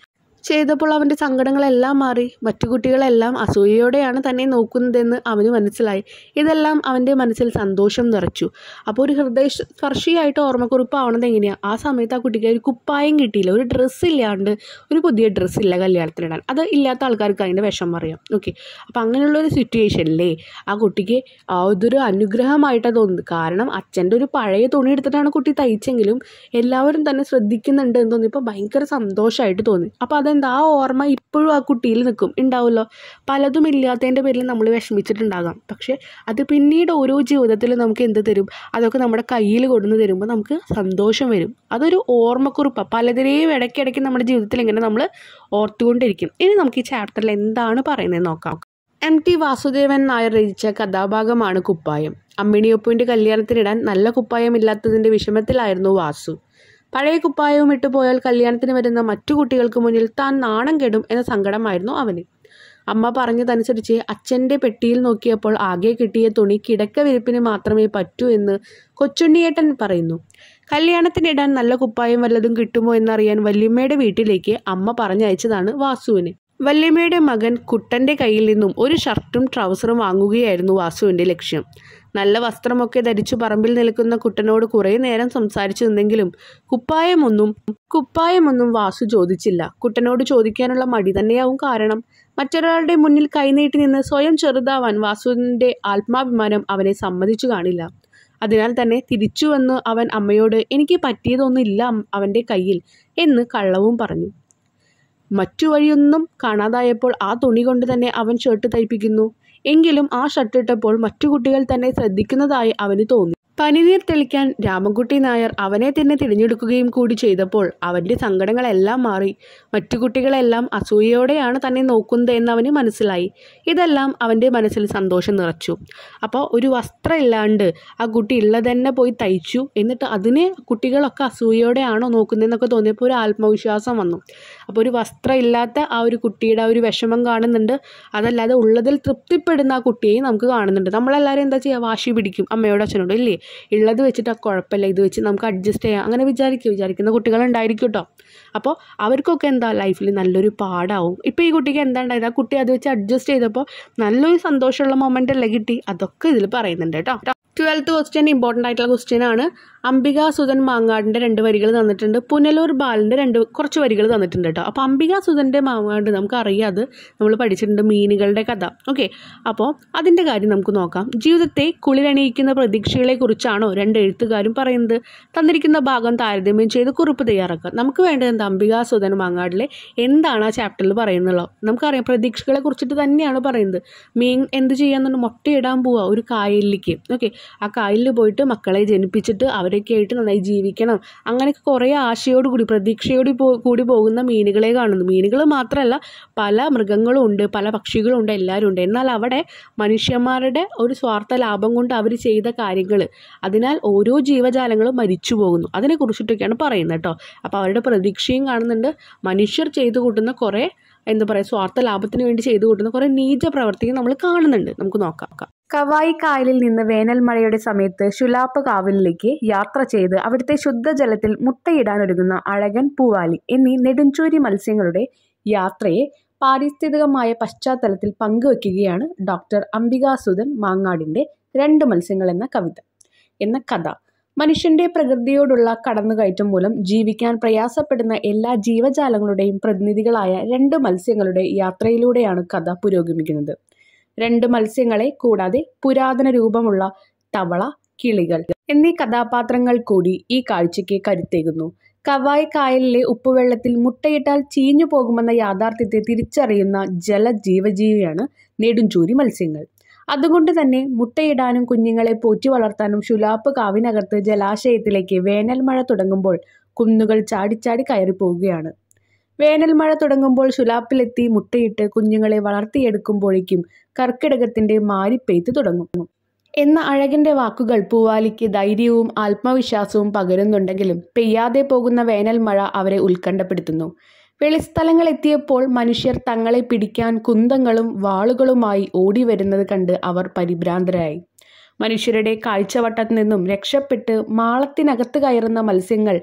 ചെയ്തപ്പോൾ അവൻ്റെ സങ്കടങ്ങളെല്ലാം മാറി മറ്റു കുട്ടികളെല്ലാം അസൂയയോടെയാണ് തന്നെ നോക്കുന്നതെന്ന് അവന് മനസ്സിലായി ഇതെല്ലാം അവൻ്റെ മനസ്സിൽ സന്തോഷം നിറച്ചു അപ്പോൾ ഒരു ഹൃദയ സ്പർശിയായിട്ട് ഓർമ്മക്കുറിപ്പ് ആവണത് എങ്ങനെയാണ് ആ സമയത്ത് ആ കുട്ടിക്ക് ഒരു കുപ്പായം കിട്ടിയില്ല ഒരു ഡ്രസ്സ് ഇല്ലാണ്ട് ഒരു പുതിയ ഡ്രസ്സ് ഇല്ല കല്യാണത്തിനിടാൻ അത് ഇല്ലാത്ത ആൾക്കാർക്ക് അതിൻ്റെ വിഷമം അറിയാം ഓക്കെ അപ്പോൾ അങ്ങനെയുള്ള ഒരു സിറ്റുവേഷനിലേ ആ കുട്ടിക്ക് അതൊരു അനുഗ്രഹമായിട്ടാണ് തോന്നുന്നത് കാരണം അച്ഛൻ്റെ ഒരു പഴയ തുണി എടുത്തിട്ടാണ് കുട്ടി തയ്ച്ചെങ്കിലും എല്ലാവരും തന്നെ ശ്രദ്ധിക്കുന്നുണ്ട് എന്ന് തോന്നിയപ്പോൾ ഭയങ്കര സന്തോഷമായിട്ട് തോന്നി അപ്പോൾ അതെന്താ ആ ഓർമ്മ ഇപ്പോഴും ആ കുട്ടിയിൽ നിൽക്കും ഉണ്ടാവുമല്ലോ പലതും ഇല്ലാത്തതിൻ്റെ പേരിൽ നമ്മൾ വിഷമിച്ചിട്ടുണ്ടാകാം പക്ഷേ അത് പിന്നീട് ഓരോ ജീവിതത്തിൽ നമുക്ക് എന്ത് തരും അതൊക്കെ നമ്മുടെ കയ്യിൽ കൊടുന്ന് തരുമ്പോൾ നമുക്ക് സന്തോഷം വരും അതൊരു ഓർമ്മക്കുറിപ്പാണ് പലതിനെയും ഇടയ്ക്കിടയ്ക്ക് നമ്മുടെ ജീവിതത്തിൽ ഇങ്ങനെ നമ്മൾ ഓർത്തുകൊണ്ടിരിക്കും ഇനി നമുക്ക് ഈ ചാപ്റ്ററിൽ എന്താണ് പറയുന്നത് നോക്കാം എം ടി വാസുദേവൻ നായർ രചിച്ച കഥാഭാഗമാണ് കുപ്പായം അമ്മിണിയൊപ്പുവിൻ്റെ കല്യാണത്തിനിടാൻ നല്ല കുപ്പായം ഇല്ലാത്തതിൻ്റെ വിഷമത്തിലായിരുന്നു വാസു പഴയ കുപ്പായവും ഇട്ടു പോയാൽ കല്യാണത്തിന് വരുന്ന മറ്റു കുട്ടികൾക്ക് മുന്നിൽ താൻ നാണം കെടും എന്ന സങ്കടമായിരുന്നു അവന് അമ്മ പറഞ്ഞതനുസരിച്ച് അച്ഛൻ്റെ പെട്ടിയിൽ നോക്കിയപ്പോൾ ആകെ കിട്ടിയ തുണി കിടക്ക വിരിപ്പിന് മാത്രമേ പറ്റൂ എന്ന് കൊച്ചുണ്ണിയേട്ടൻ പറയുന്നു കല്യാണത്തിനിടാൻ നല്ല കുപ്പായം വല്ലതും കിട്ടുമോ എന്നറിയാൻ വല്യമ്മയുടെ വീട്ടിലേക്ക് അമ്മ പറഞ്ഞയച്ചതാണ് വാസുവിന് വല്യമ്മയുടെ മകൻ കുട്ടൻ്റെ കയ്യിൽ നിന്നും ഒരു ഷർട്ടും ട്രൗസറും വാങ്ങുകയായിരുന്നു വാസുവിൻ്റെ ലക്ഷ്യം നല്ല വസ്ത്രമൊക്കെ ധരിച്ചു പറമ്പിൽ നിൽക്കുന്ന കുട്ടനോട് കുറേ നേരം സംസാരിച്ചു നിന്നെങ്കിലും കുപ്പായമൊന്നും കുപ്പായമൊന്നും വാസു ചോദിച്ചില്ല കുട്ടനോട് ചോദിക്കാനുള്ള മടി തന്നെയാവും കാരണം മറ്റൊരാളുടെ മുന്നിൽ കൈനീട്ടി നിന്ന് സ്വയം ചെറുതാവാൻ വാസുവിൻ്റെ ആത്മാഭിമാനം അവനെ സമ്മതിച്ചു കാണില്ല അതിനാൽ തന്നെ തിരിച്ചു വന്ന് അവൻ അമ്മയോട് എനിക്ക് പറ്റിയതൊന്നുമില്ല അവൻ്റെ കയ്യിൽ എന്ന് കള്ളവും പറഞ്ഞു മറ്റു വഴിയൊന്നും കാണാതായപ്പോൾ ആ തുണി കൊണ്ട് തന്നെ അവൻ ഷർട്ട് തയ്പ്പിക്കുന്നു എങ്കിലും ആ ഷർട്ട് ഇട്ടപ്പോൾ മറ്റു കുട്ടികൾ തന്നെ ശ്രദ്ധിക്കുന്നതായി അവന് തോന്നി പനിനീർ തെളിക്കാൻ രാമൻകുട്ടി നായർ അവനെ തന്നെ തിരഞ്ഞെടുക്കുകയും കൂടി ചെയ്തപ്പോൾ അവൻ്റെ സങ്കടങ്ങളെല്ലാം മാറി മറ്റു കുട്ടികളെല്ലാം അസൂയയോടെയാണ് തന്നെ നോക്കുന്നത് എന്നവന് മനസ്സിലായി ഇതെല്ലാം അവൻ്റെ മനസ്സിൽ സന്തോഷം നിറച്ചു അപ്പോൾ ഒരു വസ്ത്രം ഇല്ലാണ്ട് ആ കുട്ടി ഉള്ളത് തന്നെ പോയി തയ്ച്ചു എന്നിട്ട് അതിനെ കുട്ടികളൊക്കെ അസൂയയോടെയാണോ നോക്കുന്നതെന്നൊക്കെ തോന്നിയപ്പോൾ ഒരു ആത്മവിശ്വാസം വന്നു അപ്പോൾ ഒരു വസ്ത്രം ഇല്ലാത്ത ആ ഒരു കുട്ടിയുടെ ആ ഒരു വിഷമം കാണുന്നുണ്ട് അതല്ലാതെ ഉള്ളതിൽ തൃപ്തിപ്പെടുന്ന ആ കുട്ടിയെയും നമുക്ക് കാണുന്നുണ്ട് നമ്മളെല്ലാവരും എന്താ ചെയ്യുക വാശി പിടിക്കും അമ്മയോടും അച്ഛനോടും ഇല്ലേ ഉള്ളത് വെച്ചിട്ട് ആ കുഴപ്പമില്ല ഇത് വെച്ച് നമുക്ക് അഡ്ജസ്റ്റ് ചെയ്യാം അങ്ങനെ വിചാരിക്കും വിചാരിക്കുന്ന കുട്ടികളുണ്ടായിരിക്കും കേട്ടോ അപ്പോൾ അവർക്കൊക്കെ എന്താ ലൈഫിൽ നല്ലൊരു പാടാവും ഇപ്പോൾ ഈ കുട്ടിക്ക് എന്താ ഉണ്ടായത് ആ കുട്ടി അത് വെച്ച് അഡ്ജസ്റ്റ് ചെയ്തപ്പോൾ നല്ലൊരു സന്തോഷമുള്ള മൊമെൻ്റ് അല്ലേ കിട്ടി അതൊക്കെ ഇതിൽ പറയുന്നുണ്ട് കേട്ടോ ട്വൽത്ത് ക്വസ്റ്റ്യൻ ഇമ്പോർട്ടൻ്റ് ആയിട്ടുള്ള ക്വസ്റ്റ്യൻ ആണ് അംബിക സുധൻ മാങ്ങാടിൻ്റെ രണ്ട് വരികൾ തന്നിട്ടുണ്ട് പുനലൂർ ബാലിൻ്റെ രണ്ട് കുറച്ച് വരികൾ തന്നിട്ടുണ്ട് കേട്ടോ അപ്പോൾ അംബിക സുധൻ്റെ മാങ്ങാട് നമുക്കറിയാം അത് നമ്മൾ പഠിച്ചിട്ടുണ്ട് മീനുകളുടെ കഥ ഓക്കെ അപ്പോൾ അതിൻ്റെ കാര്യം നമുക്ക് നോക്കാം ജീവിതത്തെ കുളിരണിയിക്കുന്ന പ്രതീക്ഷകളെ കുറിച്ചാണോ രണ്ട് എഴുത്തുകാരും പറയുന്നത് തന്നിരിക്കുന്ന ഭാഗം താരതമ്യം ചെയ്ത് കുറിപ്പ് തയ്യാറാക്കുക നമുക്ക് വേണ്ടത് എന്താ അംബിക സുധൻ മാങ്ങാടിലെ എന്താണ് ആ ചാപ്റ്ററിൽ പറയുന്നുള്ളത് നമുക്കറിയാം പ്രതീക്ഷകളെ കുറിച്ചിട്ട് തന്നെയാണ് പറയുന്നത് മീൻ എന്ത് ചെയ്യാന്നുണ്ട് മുട്ടയിടാൻ പോവുക ഒരു കായലിലേക്ക് ഓക്കെ ആ കായലിൽ പോയിട്ട് മക്കളെ ജനിപ്പിച്ചിട്ട് അവരൊക്കെ ആയിട്ട് നന്നായി ജീവിക്കണം അങ്ങനെയൊക്കെ കുറേ ആശയോടുകൂടി പ്രതീക്ഷയോട് പോ കൂടി പോകുന്ന മീനുകളെ കാണുന്നു മീനുകൾ മാത്രമല്ല പല മൃഗങ്ങളും ഉണ്ട് പല പക്ഷികളും ഉണ്ട് എല്ലാവരും ഉണ്ട് എന്നാൽ അവിടെ മനുഷ്യന്മാരുടെ ഒരു സ്വാർത്ഥ ലാഭം കൊണ്ട് അവർ ചെയ്ത കാര്യങ്ങൾ അതിനാൽ ഓരോ ജീവജാലങ്ങളും മരിച്ചു പോകുന്നു അതിനെക്കുറിച്ചിട്ടൊക്കെയാണ് പറയുന്നത് കേട്ടോ അപ്പോൾ അവരുടെ പ്രതീക്ഷയും കാണുന്നുണ്ട് മനുഷ്യർ ചെയ്തു കൂട്ടുന്ന കുറേ എന്താ പറയുക സ്വാർത്ഥ ലാഭത്തിന് വേണ്ടി ചെയ്തു കൂട്ടുന്ന കുറേ നീച പ്രവർത്തികൾ നമ്മൾ കാണുന്നുണ്ട് നമുക്ക് നോക്കാം കവായി കായലിൽ നിന്ന് വേനൽ മഴയുടെ സമയത്ത് ശുലാപ്പ് കാവലിലേക്ക് യാത്ര ചെയ്ത് അവിടുത്തെ ശുദ്ധജലത്തിൽ മുട്ടയിടാനൊരുങ്ങുന്ന അഴകൻ പൂവാലി എന്നീ നെടുഞ്ചൂരി മത്സ്യങ്ങളുടെ യാത്രയെ പാരിസ്ഥിതികമായ പശ്ചാത്തലത്തിൽ പങ്കുവയ്ക്കുകയാണ് ഡോക്ടർ അംബികാസുധൻ മാങ്ങാടിൻ്റെ രണ്ട് മത്സ്യങ്ങൾ എന്ന കവിത എന്ന കഥ മനുഷ്യന്റെ പ്രകൃതിയോടുള്ള കടന്നുകയറ്റം മൂലം ജീവിക്കാൻ പ്രയാസപ്പെടുന്ന എല്ലാ ജീവജാലങ്ങളുടെയും പ്രതിനിധികളായ രണ്ട് മത്സ്യങ്ങളുടെ യാത്രയിലൂടെയാണ് കഥ പുരോഗമിക്കുന്നത് രണ്ട് മത്സ്യങ്ങളെ കൂടാതെ പുരാതന രൂപമുള്ള തവള കിളികൾ എന്നീ കഥാപാത്രങ്ങൾ കൂടി ഈ കാഴ്ചയ്ക്ക് കരുത്തേകുന്നു കവായ് കായലിലെ ഉപ്പുവെള്ളത്തിൽ മുട്ടയിട്ടാൽ ചീഞ്ഞു പോകുമെന്ന യാഥാർത്ഥ്യത്തെ തിരിച്ചറിയുന്ന ജലജീവജീവിയാണ് നെടുഞ്ചൂരി മത്സ്യങ്ങൾ അതുകൊണ്ട് തന്നെ മുട്ടയിടാനും കുഞ്ഞുങ്ങളെ പോറ്റി വളർത്താനും ശുലാപ്പ് കാവിനകത്ത് ജലാശയത്തിലേക്ക് വേനൽ മഴ തുടങ്ങുമ്പോൾ കുന്നുകൾ ചാടിച്ചാടി കയറി പോവുകയാണ് വേനൽ മഴ തുടങ്ങുമ്പോൾ ശുലാപ്പിലെത്തി മുട്ടയിട്ട് കുഞ്ഞുങ്ങളെ വളർത്തിയെടുക്കുമ്പോഴേക്കും കർക്കിടകത്തിന്റെ മാരിപ്പെയ്ത്ത് തുടങ്ങും എന്ന അഴകന്റെ വാക്കുകൾ പൂവാലിക്ക് ധൈര്യവും ആത്മവിശ്വാസവും പകരുന്നുണ്ടെങ്കിലും പെയ്യാതെ പോകുന്ന വേനൽ മഴ അവരെ ഉത്കണ്ഠപ്പെടുത്തുന്നു വെളിസ്ഥലങ്ങൾ എത്തിയപ്പോൾ മനുഷ്യർ തങ്ങളെ പിടിക്കാൻ കുന്തങ്ങളും വാളുകളുമായി ഓടി വരുന്നത് കണ്ട് അവർ പരിഭ്രാന്തരായി മനുഷ്യരുടെ കാഴ്ചവട്ടത്തിൽ നിന്നും രക്ഷപ്പെട്ട് മാളത്തിനകത്ത് കയറുന്ന മത്സ്യങ്ങൾ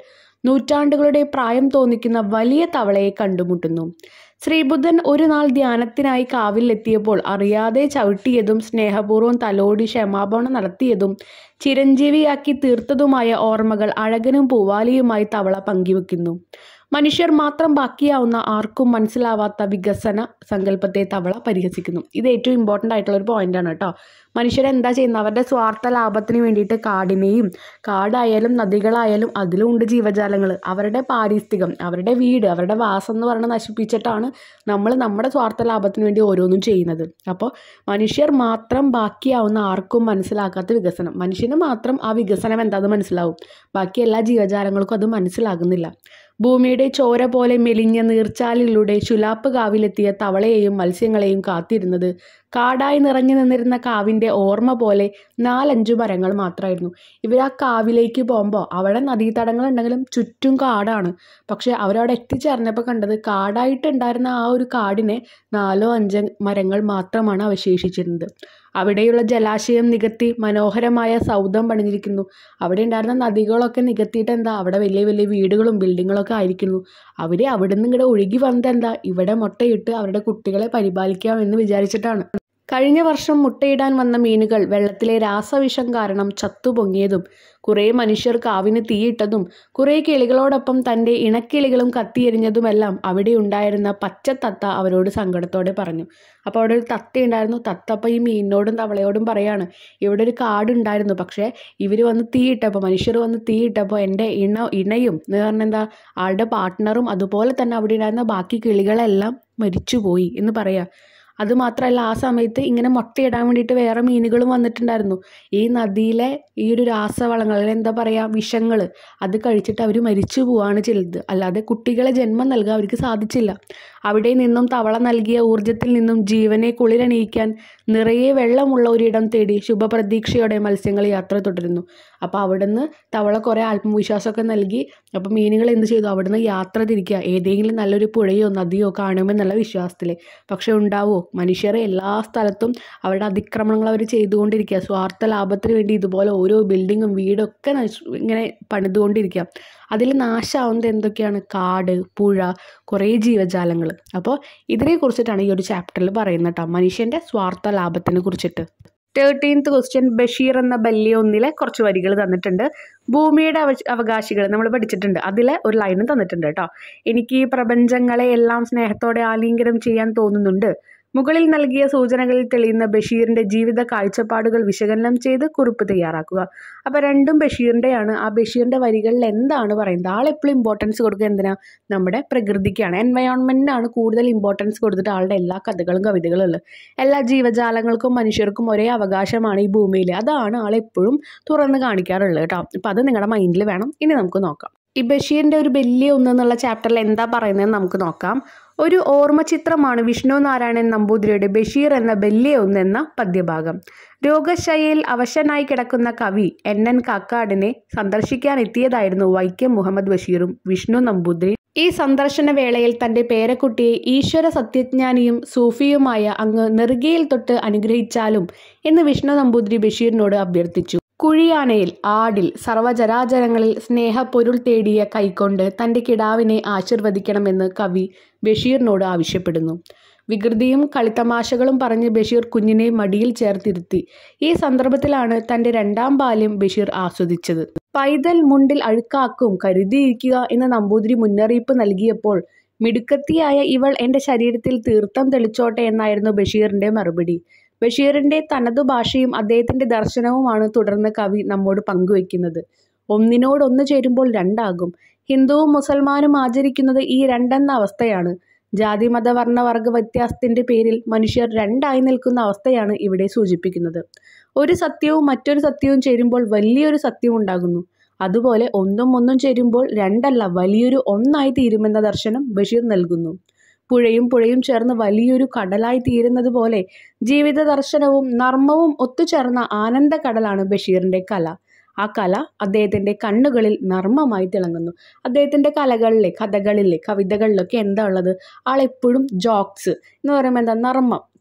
നൂറ്റാണ്ടുകളുടെ പ്രായം തോന്നിക്കുന്ന വലിയ തവളയെ കണ്ടുമുട്ടുന്നു ശ്രീബുദ്ധൻ ഒരു നാൾ ധ്യാനത്തിനായി കാവിലെത്തിയപ്പോൾ അറിയാതെ ചവിട്ടിയതും സ്നേഹപൂർവ്വം തലോടി ക്ഷമാപണം നടത്തിയതും ചിരഞ്ജീവിയാക്കി തീർത്തതുമായ ഓർമ്മകൾ അഴകനും പൂവാലിയുമായി തവള പങ്കുവെക്കുന്നു മനുഷ്യർ മാത്രം ബാക്കിയാവുന്ന ആർക്കും മനസ്സിലാവാത്ത വികസന സങ്കല്പത്തെ തവള പരിഹസിക്കുന്നു ഇത് ഏറ്റവും ഇമ്പോർട്ടൻ്റ് ആയിട്ടുള്ള ഒരു പോയിന്റാണ് കേട്ടോ മനുഷ്യർ എന്താ ചെയ്യുന്നത് അവരുടെ സ്വാർത്ഥ ലാഭത്തിന് വേണ്ടിയിട്ട് കാടിനെയും കാടായാലും നദികളായാലും അതിലും ഉണ്ട് ജീവജാലങ്ങൾ അവരുടെ പാരിസ്ഥിതികം അവരുടെ വീട് അവരുടെ വാസം എന്ന് പറഞ്ഞ് നശിപ്പിച്ചിട്ടാണ് നമ്മൾ നമ്മുടെ സ്വാർത്ഥ ലാഭത്തിന് വേണ്ടി ഓരോന്നും ചെയ്യുന്നത് അപ്പോൾ മനുഷ്യർ മാത്രം ബാക്കിയാവുന്ന ആർക്കും മനസ്സിലാക്കാത്ത വികസനം മനുഷ്യന് മാത്രം ആ വികസനം എന്താണെന്ന് മനസ്സിലാവും ബാക്കി എല്ലാ ജീവജാലങ്ങൾക്കും അത് മനസ്സിലാകുന്നില്ല ഭൂമിയുടെ ചോര പോലെ മെലിഞ്ഞ നീർച്ചാലിലൂടെ ശുലാപ്പ് കാവിലെത്തിയ തവളയെയും മത്സ്യങ്ങളെയും കാത്തിരുന്നത് കാടായി നിറഞ്ഞു നിന്നിരുന്ന കാവിൻ്റെ ഓർമ്മ പോലെ നാലഞ്ചു മരങ്ങൾ മാത്രമായിരുന്നു ഇവർ ആ കാവിലേക്ക് പോകുമ്പോൾ അവിടെ നദീതടങ്ങൾ ഉണ്ടെങ്കിലും ചുറ്റും കാടാണ് പക്ഷെ അവരവിടെ എത്തിച്ചേർന്നപ്പോൾ കണ്ടത് കാടായിട്ടുണ്ടായിരുന്ന ആ ഒരു കാടിനെ നാലോ അഞ്ചോ മരങ്ങൾ മാത്രമാണ് അവശേഷിച്ചിരുന്നത് അവിടെയുള്ള ജലാശയം നികത്തി മനോഹരമായ സൗധം പണിഞ്ഞിരിക്കുന്നു അവിടെ ഉണ്ടായിരുന്ന നദികളൊക്കെ നികത്തിയിട്ട് എന്താ അവിടെ വലിയ വലിയ വീടുകളും ബിൽഡിങ്ങുകളൊക്കെ ആയിരിക്കുന്നു അവർ അവിടെ നിന്ന് ഇങ്ങോട്ട് ഒഴുകി വന്നത് എന്താ ഇവിടെ മുട്ടയിട്ട് അവരുടെ കുട്ടികളെ പരിപാലിക്കാമെന്ന് വിചാരിച്ചിട്ടാണ് കഴിഞ്ഞ വർഷം മുട്ടയിടാൻ വന്ന മീനുകൾ വെള്ളത്തിലെ രാസവിഷം കാരണം ചത്തുപൊങ്ങിയതും കുറേ മനുഷ്യർ കാവിന് തീയിട്ടതും കുറേ കിളികളോടൊപ്പം തൻ്റെ ഇണക്കിളികളും കത്തിയെരിഞ്ഞതുമെല്ലാം അവിടെ ഉണ്ടായിരുന്ന പച്ചത്തത്ത അവരോട് സങ്കടത്തോടെ പറഞ്ഞു അപ്പോൾ അവിടെ ഒരു തത്ത ഉണ്ടായിരുന്നു തത്ത അപ്പോൾ ഈ മീനിനോടും തവളയോടും പറയാണ് ഇവിടെ ഒരു കാടുണ്ടായിരുന്നു പക്ഷേ ഇവർ വന്ന് തീയിട്ടപ്പോൾ മനുഷ്യർ വന്ന് തീയിട്ടപ്പോൾ എൻ്റെ ഇണ ഇണയും എന്ന് പറഞ്ഞാൽ എന്താ ആളുടെ പാർട്ട്ണറും അതുപോലെ തന്നെ അവിടെ ഉണ്ടായിരുന്ന ബാക്കി കിളികളെല്ലാം മരിച്ചുപോയി എന്ന് പറയാം അതുമാത്രമല്ല ആ സമയത്ത് ഇങ്ങനെ മുട്ടയിടാൻ വേണ്ടിയിട്ട് വേറെ മീനുകളും വന്നിട്ടുണ്ടായിരുന്നു ഈ നദിയിലെ ഈ ഒരു രാസവളങ്ങൾ അല്ലെങ്കിൽ എന്താ പറയുക വിഷങ്ങൾ അത് കഴിച്ചിട്ട് അവർ മരിച്ചു പോവാണ് ചെയ്തത് അല്ലാതെ കുട്ടികളെ ജന്മം നൽകാൻ അവർക്ക് സാധിച്ചില്ല അവിടെ നിന്നും തവള നൽകിയ ഊർജത്തിൽ നിന്നും ജീവനെ കുളിരണിയിക്കാൻ നിറയെ വെള്ളമുള്ള ഒരിടം തേടി ശുഭപ്രതീക്ഷയോടെ മത്സ്യങ്ങൾ യാത്ര തുടരുന്നു അപ്പോൾ അവിടുന്ന് തവള കുറേ ആത്മവിശ്വാസമൊക്കെ നൽകി അപ്പോൾ മീനുകൾ എന്ത് ചെയ്തു അവിടുന്ന് യാത്ര തിരിക്കുക ഏതെങ്കിലും നല്ലൊരു പുഴയോ നദിയോ കാണുമെന്നുള്ള വിശ്വാസത്തിൽ പക്ഷെ ഉണ്ടാവോ മനുഷ്യരെ എല്ലാ സ്ഥലത്തും അവരുടെ അതിക്രമണങ്ങൾ അവർ ചെയ്തുകൊണ്ടിരിക്കുക സ്വാർത്ഥ ലാഭത്തിന് വേണ്ടി ഇതുപോലെ ഓരോ ബിൽഡിങ്ങും വീടൊക്കെ നശി ഇങ്ങനെ പണിതുകൊണ്ടിരിക്കുക അതിൽ നാശമാവുന്നത് എന്തൊക്കെയാണ് കാട് പുഴ കുറേ ജീവജാലങ്ങൾ അപ്പോൾ ഇതിനെ കുറിച്ചിട്ടാണ് ഈ ഒരു ചാപ്റ്ററിൽ പറയുന്നത് കേട്ടോ മനുഷ്യൻ്റെ സ്വാർത്ഥ ലാഭത്തിനെ കുറിച്ചിട്ട് തേർട്ടീൻത്ത് ക്വസ്റ്റ്യൻ ബഷീർ എന്ന ബല്യ ഒന്നിലെ കുറച്ച് വരികൾ തന്നിട്ടുണ്ട് ഭൂമിയുടെ അവ അവകാശികൾ നമ്മൾ പഠിച്ചിട്ടുണ്ട് അതിലെ ഒരു ലൈനും തന്നിട്ടുണ്ട് കേട്ടോ എനിക്ക് ഈ പ്രപഞ്ചങ്ങളെ എല്ലാം സ്നേഹത്തോടെ ആലിംഗനം ചെയ്യാൻ തോന്നുന്നുണ്ട് മുകളിൽ നൽകിയ സൂചനകളിൽ തെളിയുന്ന ബഷീറിന്റെ ജീവിത കാഴ്ചപ്പാടുകൾ വിശകലനം ചെയ്ത് കുറിപ്പ് തയ്യാറാക്കുക അപ്പോൾ രണ്ടും ബഷീറിൻ്റെയാണ് ആ ബഷീറിന്റെ വരികളിൽ എന്താണ് പറയുന്നത് ആളെപ്പോഴും ഇമ്പോർട്ടൻസ് കൊടുക്കുക എന്തിനാ നമ്മുടെ പ്രകൃതിക്കാണ് എൻവയോൺമെൻറ്റിനാണ് കൂടുതൽ ഇമ്പോർട്ടൻസ് കൊടുത്തിട്ട് ആളുടെ എല്ലാ കഥകളും കവിതകളും ഉള്ളത് എല്ലാ ജീവജാലങ്ങൾക്കും മനുഷ്യർക്കും ഒരേ അവകാശമാണ് ഈ ഭൂമിയിൽ അതാണ് ആളെപ്പോഴും തുറന്ന് കാണിക്കാറുള്ളത് കേട്ടോ അപ്പം അത് നിങ്ങളുടെ മൈൻഡിൽ വേണം ഇനി നമുക്ക് നോക്കാം ഈ ബഷീറിൻ്റെ ഒരു വലിയ ഒന്ന് എന്നുള്ള ചാപ്റ്ററിൽ എന്താ പറയുന്നതെന്ന് നമുക്ക് നോക്കാം ഒരു ഓർമ്മചിത്രമാണ് വിഷ്ണു നാരായണൻ നമ്പൂതിരിയുടെ ബഷീർ എന്ന ബല്യ ഒന്ന് എന്ന പദ്യഭാഗം രോഗശയ്യയിൽ അവശനായി കിടക്കുന്ന കവി എൻ എൻ കാക്കാടിനെ സന്ദർശിക്കാൻ എത്തിയതായിരുന്നു വൈക്കം മുഹമ്മദ് ബഷീറും വിഷ്ണു നമ്പൂതിരി ഈ സന്ദർശന വേളയിൽ തന്റെ പേരക്കുട്ടിയെ ഈശ്വര സത്യജ്ഞാനിയും സൂഫിയുമായ അങ്ങ് നെറുകയിൽ തൊട്ട് അനുഗ്രഹിച്ചാലും എന്ന് വിഷ്ണു നമ്പൂതിരി ബഷീറിനോട് അഭ്യർത്ഥിച്ചു കുഴിയാനയിൽ ആടിൽ സർവചരാചരങ്ങളിൽ സ്നേഹപ്പൊരുൾ തേടിയ കൈക്കൊണ്ട് തൻ്റെ കിടാവിനെ ആശീർവദിക്കണമെന്ന് കവി ബഷീറിനോട് ആവശ്യപ്പെടുന്നു വികൃതിയും കളിത്തമാശകളും പറഞ്ഞ് ബഷീർ കുഞ്ഞിനെ മടിയിൽ ചേർത്തിരുത്തി ഈ സന്ദർഭത്തിലാണ് തൻ്റെ രണ്ടാം ബാല്യം ബഷീർ ആസ്വദിച്ചത് പൈതൽ മുണ്ടിൽ അഴുക്കാക്കും കരുതിയിരിക്കുക എന്ന നമ്പൂതിരി മുന്നറിയിപ്പ് നൽകിയപ്പോൾ മിടുക്കത്തിയായ ഇവൾ എൻ്റെ ശരീരത്തിൽ തീർത്ഥം തെളിച്ചോട്ടെ എന്നായിരുന്നു ബഷീറിൻ്റെ മറുപടി ബഷീറിൻ്റെ തനതു ഭാഷയും അദ്ദേഹത്തിൻ്റെ ദർശനവുമാണ് തുടർന്ന് കവി നമ്മോട് പങ്കുവെക്കുന്നത് ഒന്നിനോടൊന്ന് ചേരുമ്പോൾ രണ്ടാകും ഹിന്ദുവും മുസൽമാനും ആചരിക്കുന്നത് ഈ രണ്ടെന്ന അവസ്ഥയാണ് ജാതി മത വർണ്ണ വർഗ വ്യത്യാസത്തിൻ്റെ പേരിൽ മനുഷ്യർ രണ്ടായി നിൽക്കുന്ന അവസ്ഥയാണ് ഇവിടെ സൂചിപ്പിക്കുന്നത് ഒരു സത്യവും മറ്റൊരു സത്യവും ചേരുമ്പോൾ വലിയൊരു സത്യം ഉണ്ടാകുന്നു അതുപോലെ ഒന്നും ഒന്നും ചേരുമ്പോൾ രണ്ടല്ല വലിയൊരു ഒന്നായി തീരുമെന്ന ദർശനം ബഷീർ നൽകുന്നു പുഴയും പുഴയും ചേർന്ന് വലിയൊരു കടലായി തീരുന്നത് പോലെ ജീവിത ദർശനവും നർമ്മവും ഒത്തുചേർന്ന ആനന്ദ കടലാണ് ബഷീറിന്റെ കല ആ കല അദ്ദേഹത്തിന്റെ കണ്ണുകളിൽ നർമ്മമായി തിളങ്ങുന്നു അദ്ദേഹത്തിന്റെ കലകളിലെ കഥകളിലെ കവിതകളിലൊക്കെ എന്താ ഉള്ളത് ആളെപ്പോഴും ജോക്സ് എന്ന് പറയുമ്പോൾ എന്താ നർമ്മം